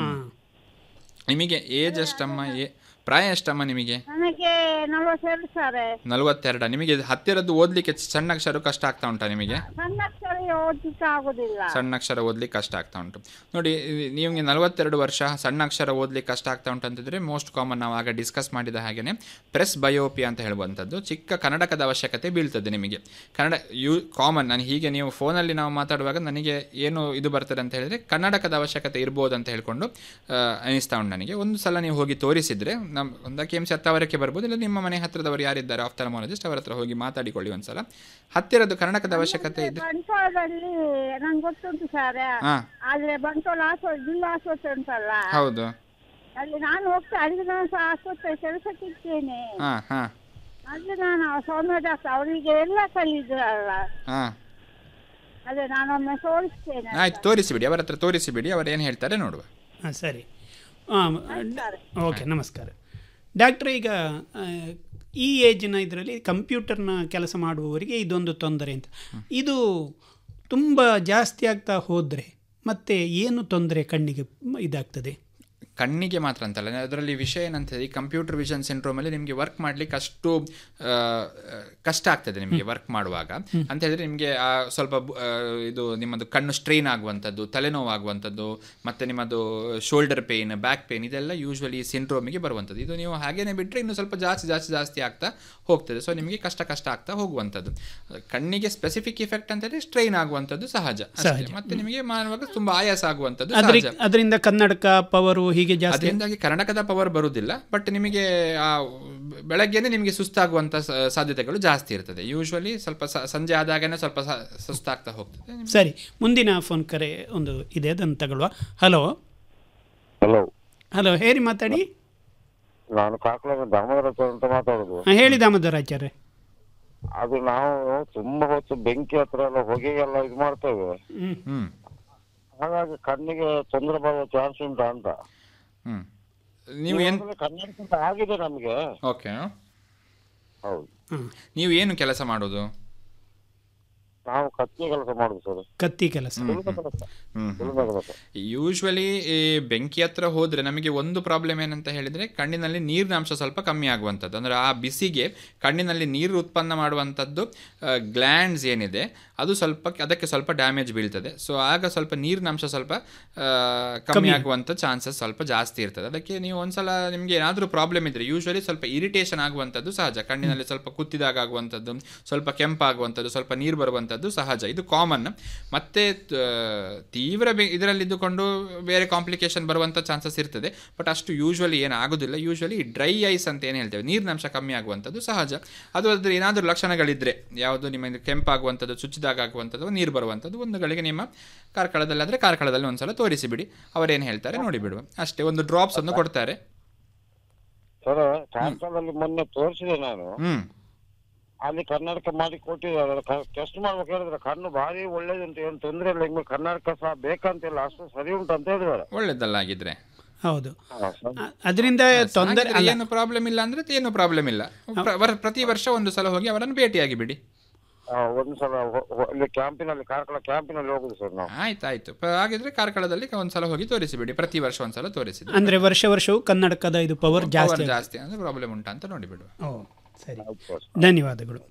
ನಿಮಗೆ ಏಜ್ ಎಷ್ಟಮ್ಮ ಏ ಪ್ರಾಯ ಎಷ್ಟಮ್ಮ ನಿಮಗೆ ನನಗೆ ನಲವತ್ತೆರಡು ಸರ್ ನಲವತ್ತೆರಡ ನಿಮಗೆ ಹತ್ತಿರದ್ದು ಓದಲಿಕ್ಕೆ ಸಣ್ಣ ಅಕ್ಷರ ಕಷ್ಟ ಆಗ್ತಾ ಉಂಟಾ ನಿಮಗೆ ಸಣ್ಣ ಅಕ್ಷರ ಓದಲಿಕ್ಕೆ ಆಗುದಿಲ್ಲ ಸಣ್ಣ ಅಕ್ಷರ ಓದ್ಲಿಕ್ಕೆ ಕಷ್ಟ ಆಗ್ತಾ ಉಂಟು ನೋಡಿ ನಿಮಗೆ ನಲವತ್ತೆರಡು ವರ್ಷ ಸಣ್ಣ ಅಕ್ಷರ ಓದ್ಲಿಕ್ಕೆ ಕಷ್ಟ ಆಗ್ತಾ ಉಂಟು ಅಂತಂದ್ರೆ ಮೋಸ್ಟ್ ಕಾಮನ್ ನಾವು ಆಗ ಡಿಸ್ಕಸ್ ಮಾಡಿದ ಹಾಗೆಯೇ ಪ್ರೆಸ್ ಬಯೋಪಿ ಅಂತ ಹೇಳುವಂಥದ್ದು ಚಿಕ್ಕ ಕನ್ನಡಕದ ಅವಶ್ಯಕತೆ ಬೀಳ್ತದೆ ನಿಮಗೆ ಕನ್ನಡ ಯೂ ಕಾಮನ್ ನಾನು ಹೀಗೆ ನೀವು ಫೋನಲ್ಲಿ ನಾವು ಮಾತಾಡುವಾಗ ನನಗೆ ಏನು ಇದು ಬರ್ತದೆ ಅಂತ ಹೇಳಿದ್ರೆ ಕನ್ನಡಕದ ಅವಶ್ಯಕತೆ ಇರ್ಬೋದು ಅಂತ ಹೇಳ್ಕೊಂಡು ಆ, ಅನಿಸ್ತಾ ಉಂಟು ನನಗೆ ಒಂದು ಸಲ ನೀವು ಹೋಗಿ ತೋರಿಸಿದ್ರೆ ನಮ್ಮ ಒಂದ ಕೆ ಎಮ್ ಸಿ ಹತ್ತವರಕ್ಕೆ ಬರ್ಬೋದು ಇಲ್ಲ ನಿಮ್ಮ ಮನೆ ಹತ್ರದವರು ಯಾರಿದ್ದಾರೆ ಆಫ್ಥಲ್ಮಾಲಜಿಸ್ಟ್ ಅವರ ಹತ್ರ ಹೋಗಿ ಮಾತಾಡಿಕೊಳ್ಳಿ ಒಂದ್ಸಲ ಹತ್ತಿರದ್ದು ಕರ್ನಾಟಕದ ಅವಶ್ಯಕತೆ ಇದೆ ಬಂಟ್ವಾಳದಲ್ಲಿ ನಂಗೆ ಗೊತ್ತುಂಟು ಸರ್ ಹಾ. ಆದ್ರೆ ಬಂಟ್ವಾಳ ಆಸ್ಪತ್ರೆ ಜಿಲ್ಲಾ ಆಸ್ಪತ್ರೆ ಉಂಟಲ್ಲ ಹೌದು ಅಲ್ಲಿ ನಾನು ಹೋಗ್ತಾ ಅಲ್ಲಿಗೆ ನಾನು ಸಹ ಆಸ್ಪತ್ರೆ ಕೆಲಸಕ್ಕಿದ್ದೇನೆ ಹಾಂ ಹಾಂ ಅಲ್ಲಿ ನಾನು ಸೌಮ್ಯ ಡಾಕ್ಟರ್ ಅವರಿಗೆ ಎಲ್ಲ ಕಲಿದ್ರಲ್ಲ ಹಾಂ ಅದೇ ನಾನೊಮ್ಮೆ ತೋರಿಸ್ತೇನೆ ಆಯ್ತು ತೋರಿಸಿಬಿಡಿ ಅವರ ಹತ್ರ ತೋರಿಸಿಬಿಡಿ ಅವರು ಏನು ಹೇಳ್ತಾರೆ ನೋಡುವ ಹಾಂ ಸರಿ ಹಾಂ ಓಕೆ ನಮಸ್ಕಾರ ಡಾಕ್ಟ್ರೆ ಈಗ ಆ, ಈ ಏಜಿನ ಇದರಲ್ಲಿ ಕಂಪ್ಯೂಟರ್ನ ಕೆಲಸ ಮಾಡುವವರಿಗೆ ಇದೊಂದು ತೊಂದರೆ ಅಂತ ಇದು ತುಂಬ ಜಾಸ್ತಿ ಆಗ್ತಾ ಹೋದರೆ ಮತ್ತೆ ಏನು ತೊಂದರೆ ಕಣ್ಣಿಗೆ ಇದಾಗ್ತದೆ ಕಣ್ಣಿಗೆ ಮಾತ್ರ ಅಂತಲ್ಲ ಅದರಲ್ಲಿ ವಿಷಯ ಏನಂತ ಹೇಳಿ ಕಂಪ್ಯೂಟರ್ ವಿಷನ್ ಸಿಂಡ್ರೋಮಲ್ಲಿ ನಿಮಗೆ ವರ್ಕ್ ಮಾಡ್ಲಿಕ್ಕೆ ಅಷ್ಟು ಆ, ಕಷ್ಟ ಆಗ್ತದೆ ನಿಮಗೆ ವರ್ಕ್ ಮಾಡುವಾಗ ಅಂತ ಹೇಳಿದ್ರೆ ನಿಮಗೆ ಆ ಸ್ವಲ್ಪ ಬು- ಆ, ಇದು ನಿಮ್ಮದು ಕಣ್ಣು ಸ್ಟ್ರೈನ್ ಆಗುವಂಥದ್ದು ತಲೆನೋವು ಆಗುವಂಥದ್ದು ಮತ್ತು ನಿಮ್ಮದು ಶೋಲ್ಡರ್ ಪೇಯ್ನ್ ಬ್ಯಾಕ್ ಪೇಯ್ನ್ ಇದೆಲ್ಲ ಯೂಶ್ವಲಿ ಸಿಂಡ್ರೋಮಿಗೆ ಬರುವಂಥದ್ದು ಇದು ನೀವು ಹಾಗೇನೆ ಬಿಟ್ಟರೆ ಇನ್ನು ಸ್ವಲ್ಪ ಜಾಸ್ತಿ ಜಾಸ್ತಿ ಜಾಸ್ತಿ ಆಗ್ತಾ ಹೋಗ್ತದೆ ಸೊ ನಿಮಗೆ ಕಷ್ಟ ಕಷ್ಟ ಆಗ್ತಾ ಹೋಗುವಂಥದ್ದು ಕಣ್ಣಿಗೆ ಸ್ಪೆಸಿಫಿಕ್ ಇಫೆಕ್ಟ್ ಅಂತ ಹೇಳಿ ಸ್ಟ್ರೈನ್ ಆಗುವಂಥದ್ದು ಸಹಜ ಅಷ್ಟೇ. ಸಹಜ. ಮತ್ತೆ ನಿಮಗೆ ಮಾಡುವಾಗ ತುಂಬಾ ಆಯಾಸ ಆಗುವಂಥದ್ದು ಅದ್ರಿ ಸಹಜ ಅದರಿಂದ ಕನ್ನಡಕ ಪವರು ಹೀಗೆ ಜಾಸ್ತಿ ಅದರಿಂದಾಗಿ ಕರ್ನಾಟಕದ ಪವರ್ ಬರುವುದಿಲ್ಲ ಬಟ್ ನಿಮಗೆ ಆ ಬೆಳಗ್ಗೆನೆ ನಿಮಗೆ ಸುಸ್ತಾಗುವಂತ ಸ- ಸಾಧ್ಯತೆಗಳು ಜಾಸ್ತಿ ಇರ್ತದೆ ಯೂಶ್ವಲಿ ಸ್ವಲ್ಪ ಸ- ಸಂಜೆ ಆದಾಗನೇ ಸ್ವಲ್ಪ ಸ- ಸುಸ್ತಾಗ್ತಾ ಹೋಗ್ತದೆ ಸರಿ ಮುಂದಿನ ಫೋನ್ ಕರೆ ಒಂದು ಇದೆ ಅದನ್ನು ತಗೊಳ್ಳುವ ಹಲೋ ಹಲೋ ಹಲೋ ಹೇಳಿ ಮಾತಾಡಿ ನಾನು ಕಾಕಳ ದಾಮೋದರ ಅಂತ ಮಾತಾಡುದು ಹಾಂ ಹೇಳಿ ದಾಮೋದರ ಆಚಾರ್ಯ ಅದು ನಾವು ತುಂಬಾ ಹೊತ್ತು ಬೆಂಕಿ ಹತ್ರ ಎಲ್ಲ ಹೊಗೆಗೆಲ್ಲ ಇದು ಮಾಡ್ತೇವೆ ಹ್ಮ್ ಹಾಗಾಗಿ ಕಣ್ಣಿಗೆ ತೊಂದರೆ ಬರುವ ಚಾನ್ಸ್ ಉಂಟಾ ಅಂತ ಹ್ಮ್ ನೀವು ಏನ್ ಇವಾಗಲೇ ಕನ್ನಡಕ್ಕಿಂತ ಆಗಿದೆ ನಮ್ಗೆ ಓಕೆ ಹೌದು ನೀವು ಏನು ಕೆಲಸ ಮಾಡೋದು ನಾವು ಕತ್ತಿ ಕೆಲಸ ಮಾಡುದು ಸರ್ ಕತ್ತಿ ಕೆಲಸ ಯೂಶ್ವಲಿ ಈ ಬೆಂಕಿ ಹತ್ರ ಹೋದ್ರೆ ನಮಗೆ ಒಂದು ಪ್ರಾಬ್ಲಮ್ ಏನಂತ ಹೇಳಿದ್ರೆ ಕಣ್ಣಿನಲ್ಲಿ ನೀರಿನ ಅಂಶ ಸ್ವಲ್ಪ ಕಮ್ಮಿ ಆಗುವಂಥದ್ದು ಅಂದ್ರೆ ಆ ಬಿಸಿಗೆ ಕಣ್ಣಿನಲ್ಲಿ ನೀರು ಉತ್ಪನ್ನ ಮಾಡುವಂಥದ್ದು ಗ್ಲ್ಯಾಂಡ್ಸ್ ಏನಿದೆ ಅದು ಸ್ವಲ್ಪ ಅದಕ್ಕೆ ಸ್ವಲ್ಪ ಡ್ಯಾಮೇಜ್ ಬೀಳ್ತದೆ ಸೊ ಆಗ ಸ್ವಲ್ಪ ನೀರಿನ ಅಂಶ ಸ್ವಲ್ಪ ಆ, ಕಮ್ಮಿ ಕಮ್ಮಿ. ಆಗುವಂಥ ಚಾನ್ಸಸ್ ಸ್ವಲ್ಪ ಜಾಸ್ತಿ ಇರ್ತದೆ ಅದಕ್ಕೆ ನೀವು ಒಂದ್ಸಲ ನಿಮಗೆ ಏನಾದರೂ ಪ್ರಾಬ್ಲಮ್ ಇದ್ರೆ ಯೂಶ್ವಲಿ ಸ್ವಲ್ಪ ಇರಿಟೇಷನ್ ಆಗುವಂಥದ್ದು ಸಹಜ ಕಣ್ಣಿನಲ್ಲಿ ಸ್ವಲ್ಪ ಕುತ್ತಿದಾಗ ಆಗುವಂಥದ್ದು ಸ್ವಲ್ಪ ಕೆಂಪಾಗುವಂಥದ್ದು ಸ್ವಲ್ಪ ನೀರು ಬರುವಂಥದ್ದು ಸಹಜ ಇದು ಕಾಮನ್ ಮತ್ತೆ ತ- ತೀವ್ರ ಇದರಲ್ಲಿ ಇದ್ದುಕೊಂಡು ಬೇರೆ ಕಾಂಪ್ಲಿಕೇಶನ್ ಬರುವಂಥ ಚಾನ್ಸಸ್ ಇರ್ತದೆ ಬಟ್ ಅಷ್ಟು ಯೂಶ್ವಲಿ ಏನು ಆಗೋದಿಲ್ಲ ಯೂಶ್ವಲಿ ಡ್ರೈ ಐಸ್ ಅಂತ ಏನು ಹೇಳ್ತೇವೆ ನೀರಿನ ಅಂಶ ಕಮ್ಮಿ ಆಗುವಂಥದ್ದು ಸಹಜ ಅದು ಅದ್ರ ಏನಾದರೂ ಲಕ್ಷಣಗಳಿದ್ರೆ ಯಾವುದು ನಿಮ್ಮ ಕೆಂಪಾಗುವಂಥದ್ದು ಚುಚ್ಚಿದಾಗ ಆಗುವಂಥದ್ದು ನೀರು ಬರುವಂಥದ್ದು ಒಂದು ಗಳಿಗೆ ನಿಮ್ಮ ಕಾರ್ಕಳದಲ್ಲಿ ಆದರೆ ಕಾರ್ಕಳದಲ್ಲಿ ಒಂದ್ಸಲ ತೋರಿಸಿಬಿಡಿ ಅವರೇನು ಹೇಳ್ತಾರೆ ನೋಡಿಬಿಡುವ ಅಷ್ಟೇ ಒಂದು ಡ್ರಾಪ್ಸ್ ಅನ್ನು ಕೊಡ್ತಾರೆ ಸರ್ ಕಾರ್ಕಳದಲ್ಲಿ ಮೊನ್ನೆ ತೋರಿಸಿದೆ ನಾನು ಹ್ಮ್ ಅಲ್ಲಿ ಕನ್ನಡಕ ಮಾಡಿ ಕೊಟ್ಟಿದ್ದಾರೆ ಟೆಸ್ಟ್ ಮಾಡ್ಬೇಕು ಹೇಳಿದ್ರೆ ಕಣ್ಣು ಭಾರಿ ಒಳ್ಳೇದುಂಟು ಏನು ತೊಂದ್ರೆ ಇಲ್ಲ ಹಿಂಗೆ ಕನ್ನಡಕ ಸಹ ಬೇಕಂತಿಲ್ಲ ಅಷ್ಟು ಸರಿ ಉಂಟು ಅಂತ ಹೇಳಿದ್ದಾರೆ ಒಳ್ಳೇದಲ್ಲ ಆಗಿದ್ರೆ ಹೌದು ಹಾ, ಸರ್. ಅದರಿಂದ ತೊಂದರೆ ಹಾಗಿದ್ರೆ ಏನು ಪ್ರಾಬ್ಲಮ್ ಇಲ್ಲ ಅಂದ್ರೆ ಏನು ಪ್ರಾಬ್ಲಮ್ ಇಲ್ಲ ಪ್ರ- ವರ್- ಪ್ರತಿ ವರ್ಷ ಒಂದು ಸಲ ಹೋಗಿ ಅವರನ್ನು ಭೇಟಿಯಾಗಿ ಬಿಡಿ ಆ, ಒಂದು ಸಲ ಹೊ- ಹೊ- ಇಲ್ಲಿ ಕ್ಯಾಂಪಿನಲ್ಲಿ ಕಾರ್ಕಳ ಕ್ಯಾಂಪಿನಲ್ಲಿ ಹೋಗುದು ಸರ್ ನಾವು ಆಯ್ತಾಯ್ತು ಪ- ಹಾಗಿದ್ರೆ ಕಾರ್ಕಳದಲ್ಲಿ ಒಂದ್ಸಲ ಹೋಗಿ ತೋರಿಸಿಬಿಡಿ ಪ್ರತಿ ವರ್ಷ ಒಂದ್ಸಲ ತೋರಿಸಿದ್ರೆ ಅಂದ್ರೆ ವರ್ಷ ವರ್ಷವೂ ಕನ್ನಡಕದ ಇದು ಪವರ್ ಜಾಸ್ತಿ Power ಆಗುತ್ತೆ. ಜಾಸ್ತಿ ಅಂದ್ರೆ ಪ್ರಾಬ್ಲಮ್ ಉಂಟಾ ಅಂತ ನೋಡಿಬಿಡುವ ಓ ಸರಿ ಧನ್ಯವಾದಗಳು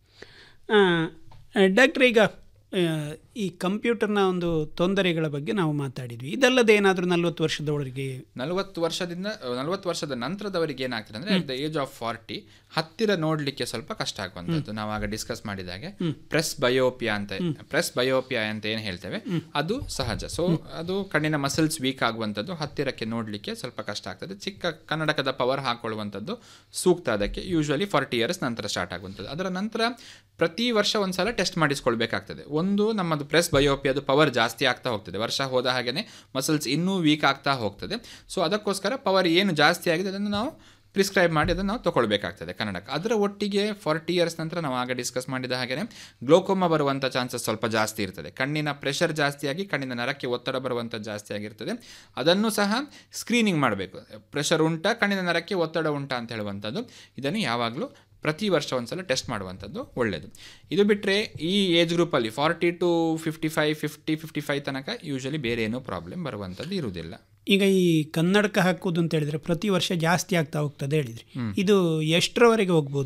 ಡಾಕ್ಟ್ರ್ ಈಗ ಆ, ಈ ಕಂಪ್ಯೂಟರ್ನ ಒಂದು ತೊಂದರೆಗಳ ಬಗ್ಗೆ ನಾವು ಮಾತಾಡಿದ್ವಿ ಇದಲ್ಲದೆ ಏನಾದರೂ ನಲ್ವತ್ತು ವರ್ಷದವರಿಗೆ ನಲವತ್ತು ವರ್ಷದಿಂದ ನಲವತ್ತು ವರ್ಷದ ನಂತರದವರಿಗೆ ಏನಾಗ್ತದೆ ಅಂದ್ರೆ at the age of forty ಹತ್ತಿರ ನೋಡ್ಲಿಕ್ಕೆ ಸ್ವಲ್ಪ ಕಷ್ಟ ಆಗುವಂಥದ್ದು ನಾವು ಆಗ ಡಿಸ್ಕಸ್ ಮಾಡಿದಾಗೆ ಪ್ರೆಸ್ ಬಯೋಪಿಯಾ ಅಂತ ಪ್ರೆಸ್ ಬಯೋಪಿಯಾ ಅಂತ ಏನು ಹೇಳ್ತೇವೆ ಅದು ಸಹಜ ಸೊ ಅದು ಕಣ್ಣಿನ ಮಸಲ್ಸ್ ವೀಕ್ ಆಗುವಂಥದ್ದು ಹತ್ತಿರಕ್ಕೆ ನೋಡ್ಲಿಕ್ಕೆ ಸ್ವಲ್ಪ ಕಷ್ಟ ಆಗ್ತದೆ ಚಿಕ್ಕ ಕನ್ನಡಕದ ಪವರ್ ಹಾಕೊಳ್ಳುವಂಥದ್ದು ಸೂಕ್ತ ಅದಕ್ಕೆ ಯೂಶ್ವಲಿ ಫಾರ್ಟಿ ಇಯರ್ಸ್ ನಂತರ ಸ್ಟಾರ್ಟ್ ಆಗುವಂಥದ್ದು ಅದರ ನಂತರ ಪ್ರತಿ ವರ್ಷ ಒಂದ್ಸಲ ಟೆಸ್ಟ್ ಮಾಡಿಸ್ಕೊಳ್ಬೇಕಾಗ್ತದೆ ಒಂದು ನಮ್ಮದು ಪ್ರೆಸ್ ಬಯೋಪಿಯಾದು ಪವರ್ ಜಾಸ್ತಿ ಆಗ್ತಾ ಹೋಗ್ತದೆ ವರ್ಷ ಹೋದ ಹಾಗೆಯೇ ಮಸಲ್ಸ್ ಇನ್ನೂ ವೀಕ್ ಆಗ್ತಾ ಹೋಗ್ತದೆ ಸೊ ಅದಕ್ಕೋಸ್ಕರ ಪವರ್ ಏನು ಜಾಸ್ತಿ ಆಗಿದೆ ಅದನ್ನು ನಾವು ಪ್ರಿಸ್ಕ್ರೈಬ್ ಮಾಡಿ ಅದನ್ನು ನಾವು ತೊಗೊಳ್ಬೇಕಾಗ್ತದೆ ಕನ್ನಡಕ್ಕೆ ಅದರ ಒಟ್ಟಿಗೆ ಫಾರ್ಟಿ ಇಯರ್ಸ್ ನಂತರ ನಾವು ಆಗ ಡಿಸ್ಕಸ್ ಮಾಡಿದ ಹಾಗೆಯೇ ಗ್ಲೋಕೋಮ ಬರುವಂಥ ಚಾನ್ಸಸ್ ಸ್ವಲ್ಪ ಜಾಸ್ತಿ ಇರ್ತದೆ ಕಣ್ಣಿನ ಪ್ರೆಷರ್ ಜಾಸ್ತಿಯಾಗಿ ಕಣ್ಣಿನ ನರಕ್ಕೆ ಒತ್ತಡ ಬರುವಂಥದ್ದು ಜಾಸ್ತಿ ಆಗಿರ್ತದೆ ಅದನ್ನು ಸಹ ಸ್ಕ್ರೀನಿಂಗ್ ಮಾಡಬೇಕು ಪ್ರೆಷರ್ ಉಂಟಾ ಕಣ್ಣಿನ ನರಕ್ಕೆ ಒತ್ತಡ ಉಂಟಾ ಅಂತ ಹೇಳುವಂಥದ್ದು ಇದನ್ನು ಯಾವಾಗಲೂ ಪ್ರತಿ ವರ್ಷ ಒಂದ್ಸಲ ಟೆಸ್ಟ್ ಮಾಡುವಂಥದ್ದು ಒಳ್ಳೆಯದು ಇದು ಬಿಟ್ಟರೆ ಈ ಏಜ್ ಗ್ರೂಪಲ್ಲಿ forty to fifty five fifty fifty five ತನಕ ಯೂಶಲಿ ಬೇರೆ ಏನೂ ಪ್ರಾಬ್ಲಮ್ ಬರುವಂಥದ್ದು ಇರುವುದಿಲ್ಲ ಈಗ ಈ ಕನ್ನಡಕ ಹಾಕುವುದು ಅಂತ ಹೇಳಿದ್ರೆ ಪ್ರತಿ ವರ್ಷ ಜಾಸ್ತಿ ಆಗ್ತಾ ಹೋಗ್ತದೆ ಹೇಳಿದ್ರಿ ಇದು ಎಷ್ಟರವರೆಗೆ ಹೋಗ್ಬೋದು ಇದು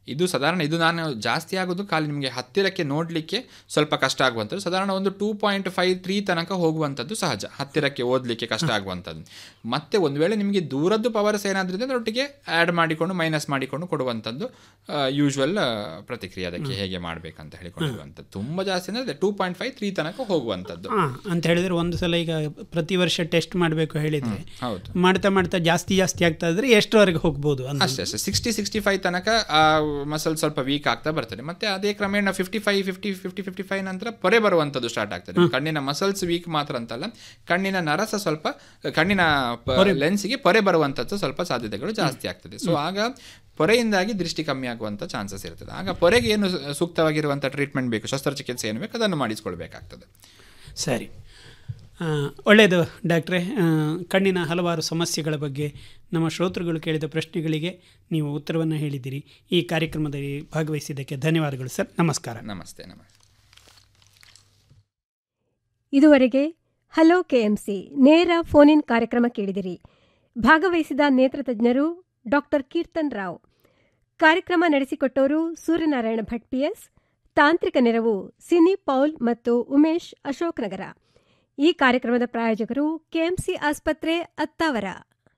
ಇದು ಸಾಧಾರಣ ಇದು ನಾನು ಜಾಸ್ತಿ ಆಗೋದು ಖಾಲಿ ನಿಮಗೆ ಹತ್ತಿರಕ್ಕೆ ನೋಡಲಿಕ್ಕೆ ಸ್ವಲ್ಪ ಕಷ್ಟ ಆಗುವಂಥದ್ದು ಸಾಧಾರಣ ಒಂದು ಟೂ ಪಾಯಿಂಟ್ ಫೈವ್ ತ್ರೀ ತನಕ ಹೋಗುವಂಥದ್ದು ಸಹಜ ಹತ್ತಿರಕ್ಕೆ ಓದಲಿಕ್ಕೆ ಕಷ್ಟ ಆಗುವಂಥದ್ದು ಮತ್ತೆ ಒಂದು ವೇಳೆ ನಿಮಗೆ ದೂರದ್ದು ಪವರ್ಸ್ ಏನಾದರೂ ಇದ್ರೆ ಅದರೊಟ್ಟಿಗೆ ಆ್ಯಡ್ ಮಾಡಿಕೊಂಡು ಮೈನಸ್ ಮಾಡಿಕೊಂಡು ಕೊಡುವಂಥದ್ದು ಯೂಶ್ವಲ್ ಪ್ರತಿಕ್ರಿಯೆ ಅದಕ್ಕೆ ಹೇಗೆ ಮಾಡಬೇಕಂತ ಹೇಳಿಕೊಂಡಿರುವಂಥದ್ದು ತುಂಬ ಜಾಸ್ತಿ ಅಂದರೆ ಟೂ ಪಾಯಿಂಟ್ ಫೈವ್ ತ್ರೀ ತನಕ ಹೋಗುವಂಥದ್ದು ಹಾ ಅಂತ ಹೇಳಿದ್ರೆ ಒಂದು ಸಲ ಈಗ ಪ್ರತಿ ವರ್ಷ ಟೆಸ್ಟ್ ಮಾಡಬೇಕು ಹೇಳಿದ್ರೆ ಹೌದು ಮಾಡ್ತಾ ಮಾಡ್ತಾ ಜಾಸ್ತಿ ಜಾಸ್ತಿ ಆಗ್ತಾ ಇದ್ರೆ ಎಷ್ಟರವರೆಗೆ ಹೋಗ್ಬೋದು ಅಂತ ಅಷ್ಟೇ ಅಷ್ಟೇ ಸಿಕ್ಸ್ಟಿ ಸಿಕ್ಸ್ಟಿ ಫೈವ್ ತನಕ ಆ ಮಸಲ್ ಸ್ವಲ್ಪ ವೀಕ್ ಆಗ್ತಾ ಬರ್ತದೆ ಮತ್ತೆ ಅದೇ ಕ್ರಮೇಣ fifty five fifty fifty fifty five ನಂತರ ಪೊರೆ ಬರುವಂಥದ್ದು ಸ್ಟಾರ್ಟ್ ಆಗ್ತದೆ ಕಣ್ಣಿನ ಮಸಲ್ಸ್ ವೀಕ್ ಮಾತ್ರ ಅಂತಲ್ಲ ಕಣ್ಣಿನ ನರಸ ಸ್ವಲ್ಪ ಕಣ್ಣಿನ ಲೆನ್ಸ್ಗೆ ಪೊರೆ ಬರುವಂಥದ್ದು ಸ್ವಲ್ಪ ಸಾಧ್ಯತೆಗಳು ಜಾಸ್ತಿ ಆಗ್ತದೆ ಸೊ ಆಗ ಪೊರೆಯಿಂದಾಗಿ ದೃಷ್ಟಿ ಕಮ್ಮಿ ಆಗುವಂಥ ಚಾನ್ಸಸ್ ಇರ್ತದೆ ಆಗ ಪೊರೆಗೆ ಏನು ಸೂಕ್ತವಾಗಿರುವಂಥ ಟ್ರೀಟ್ಮೆಂಟ್ ಬೇಕು ಶಸ್ತ್ರಚಿಕಿತ್ಸೆ ಏನು ಬೇಕು ಅದನ್ನು ಮಾಡಿಸ್ಕೊಳ್ಬೇಕಾಗ್ತದೆ ಸರಿ ಆ, ಒಳ್ಳೆಯದು ಡಾಕ್ಟ್ರೇ ಆ, ಕಣ್ಣಿನ ಹಲವಾರು ಸಮಸ್ಯೆಗಳ ಬಗ್ಗೆ ನಮ್ಮ ಶ್ರೋತೃಗಳು ಕೇಳಿದ ಪ್ರಶ್ನೆಗಳಿಗೆ ನೀವು ಉತ್ತರವನ್ನು ಹೇಳಿದ್ದೀರಿ ಈ ಕಾರ್ಯಕ್ರಮದಲ್ಲಿ ಭಾಗವಹಿಸಿದ್ದಕ್ಕೆ ಧನ್ಯವಾದಗಳು ಸರ್ ನಮಸ್ಕಾರ ನಮಸ್ತೆ ನಮಸ್ತೆ ಇದುವರೆಗೆ ಹಲೋ ಕೆಎಂಸಿ ನೇರ ಫೋನ್ ಇನ್ ಕಾರ್ಯಕ್ರಮ ಕೇಳಿದಿರಿ ಭಾಗವಹಿಸಿದ ನೇತ್ರತಜ್ಞರು ಡಾಕ್ಟರ್ ಕೀರ್ತನ್ ರಾವ್ ಕಾರ್ಯಕ್ರಮ ನಡೆಸಿಕೊಟ್ಟವರು ಸೂರ್ಯನಾರಾಯಣ ಭಟ್ ಪಿಎಸ್ ತಾಂತ್ರಿಕ ನೆರವು ಸಿನಿ ಪೌಲ್ ಮತ್ತು ಉಮೇಶ್ ಅಶೋಕ್ ನಗರ ಈ ಕಾರ್ಯಕ್ರಮದ ಪ್ರಾಯೋಜಕರು ಕೆಎಂಸಿ ಆಸ್ಪತ್ರೆ ಅತ್ತಾವರ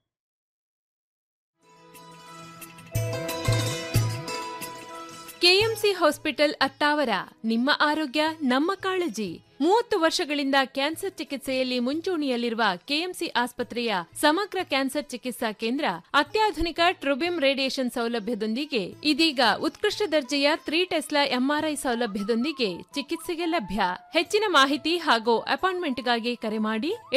ಕೆಎಂಸಿ ಹಾಸ್ಪಿಟಲ್ ಅತ್ತಾವರ ನಿಮ್ಮ ಆರೋಗ್ಯ ನಮ್ಮ ಕಾಳಜಿ ಮೂವತ್ತು ವರ್ಷಗಳಿಂದ ಕ್ಯಾನ್ಸರ್ ಚಿಕಿತ್ಸೆಯಲ್ಲಿ ಮುಂಚೂಣಿಯಲ್ಲಿರುವ ಕೆಎಂಸಿ ಆಸ್ಪತ್ರೆಯ ಸಮಗ್ರ ಕ್ಯಾನ್ಸರ್ ಚಿಕಿತ್ಸಾ ಕೇಂದ್ರ ಅತ್ಯಾಧುನಿಕ ಟ್ರೊಬಿಯಂ ರೇಡಿಯೇಷನ್ ಸೌಲಭ್ಯದೊಂದಿಗೆ ಇದೀಗ ಉತ್ಕೃಷ್ಟ ದರ್ಜೆಯ ತ್ರೀ ಟೆಸ್ಲಾ ಎಂಆರ್ಐ ಸೌಲಭ್ಯದೊಂದಿಗೆ ಚಿಕಿತ್ಸೆಗೆ ಲಭ್ಯ ಹೆಚ್ಚಿನ ಮಾಹಿತಿ ಹಾಗೂ ಅಪಾಯಿಂಟ್ಮೆಂಟ್ಗಾಗಿ ಕರೆ ಮಾಡಿ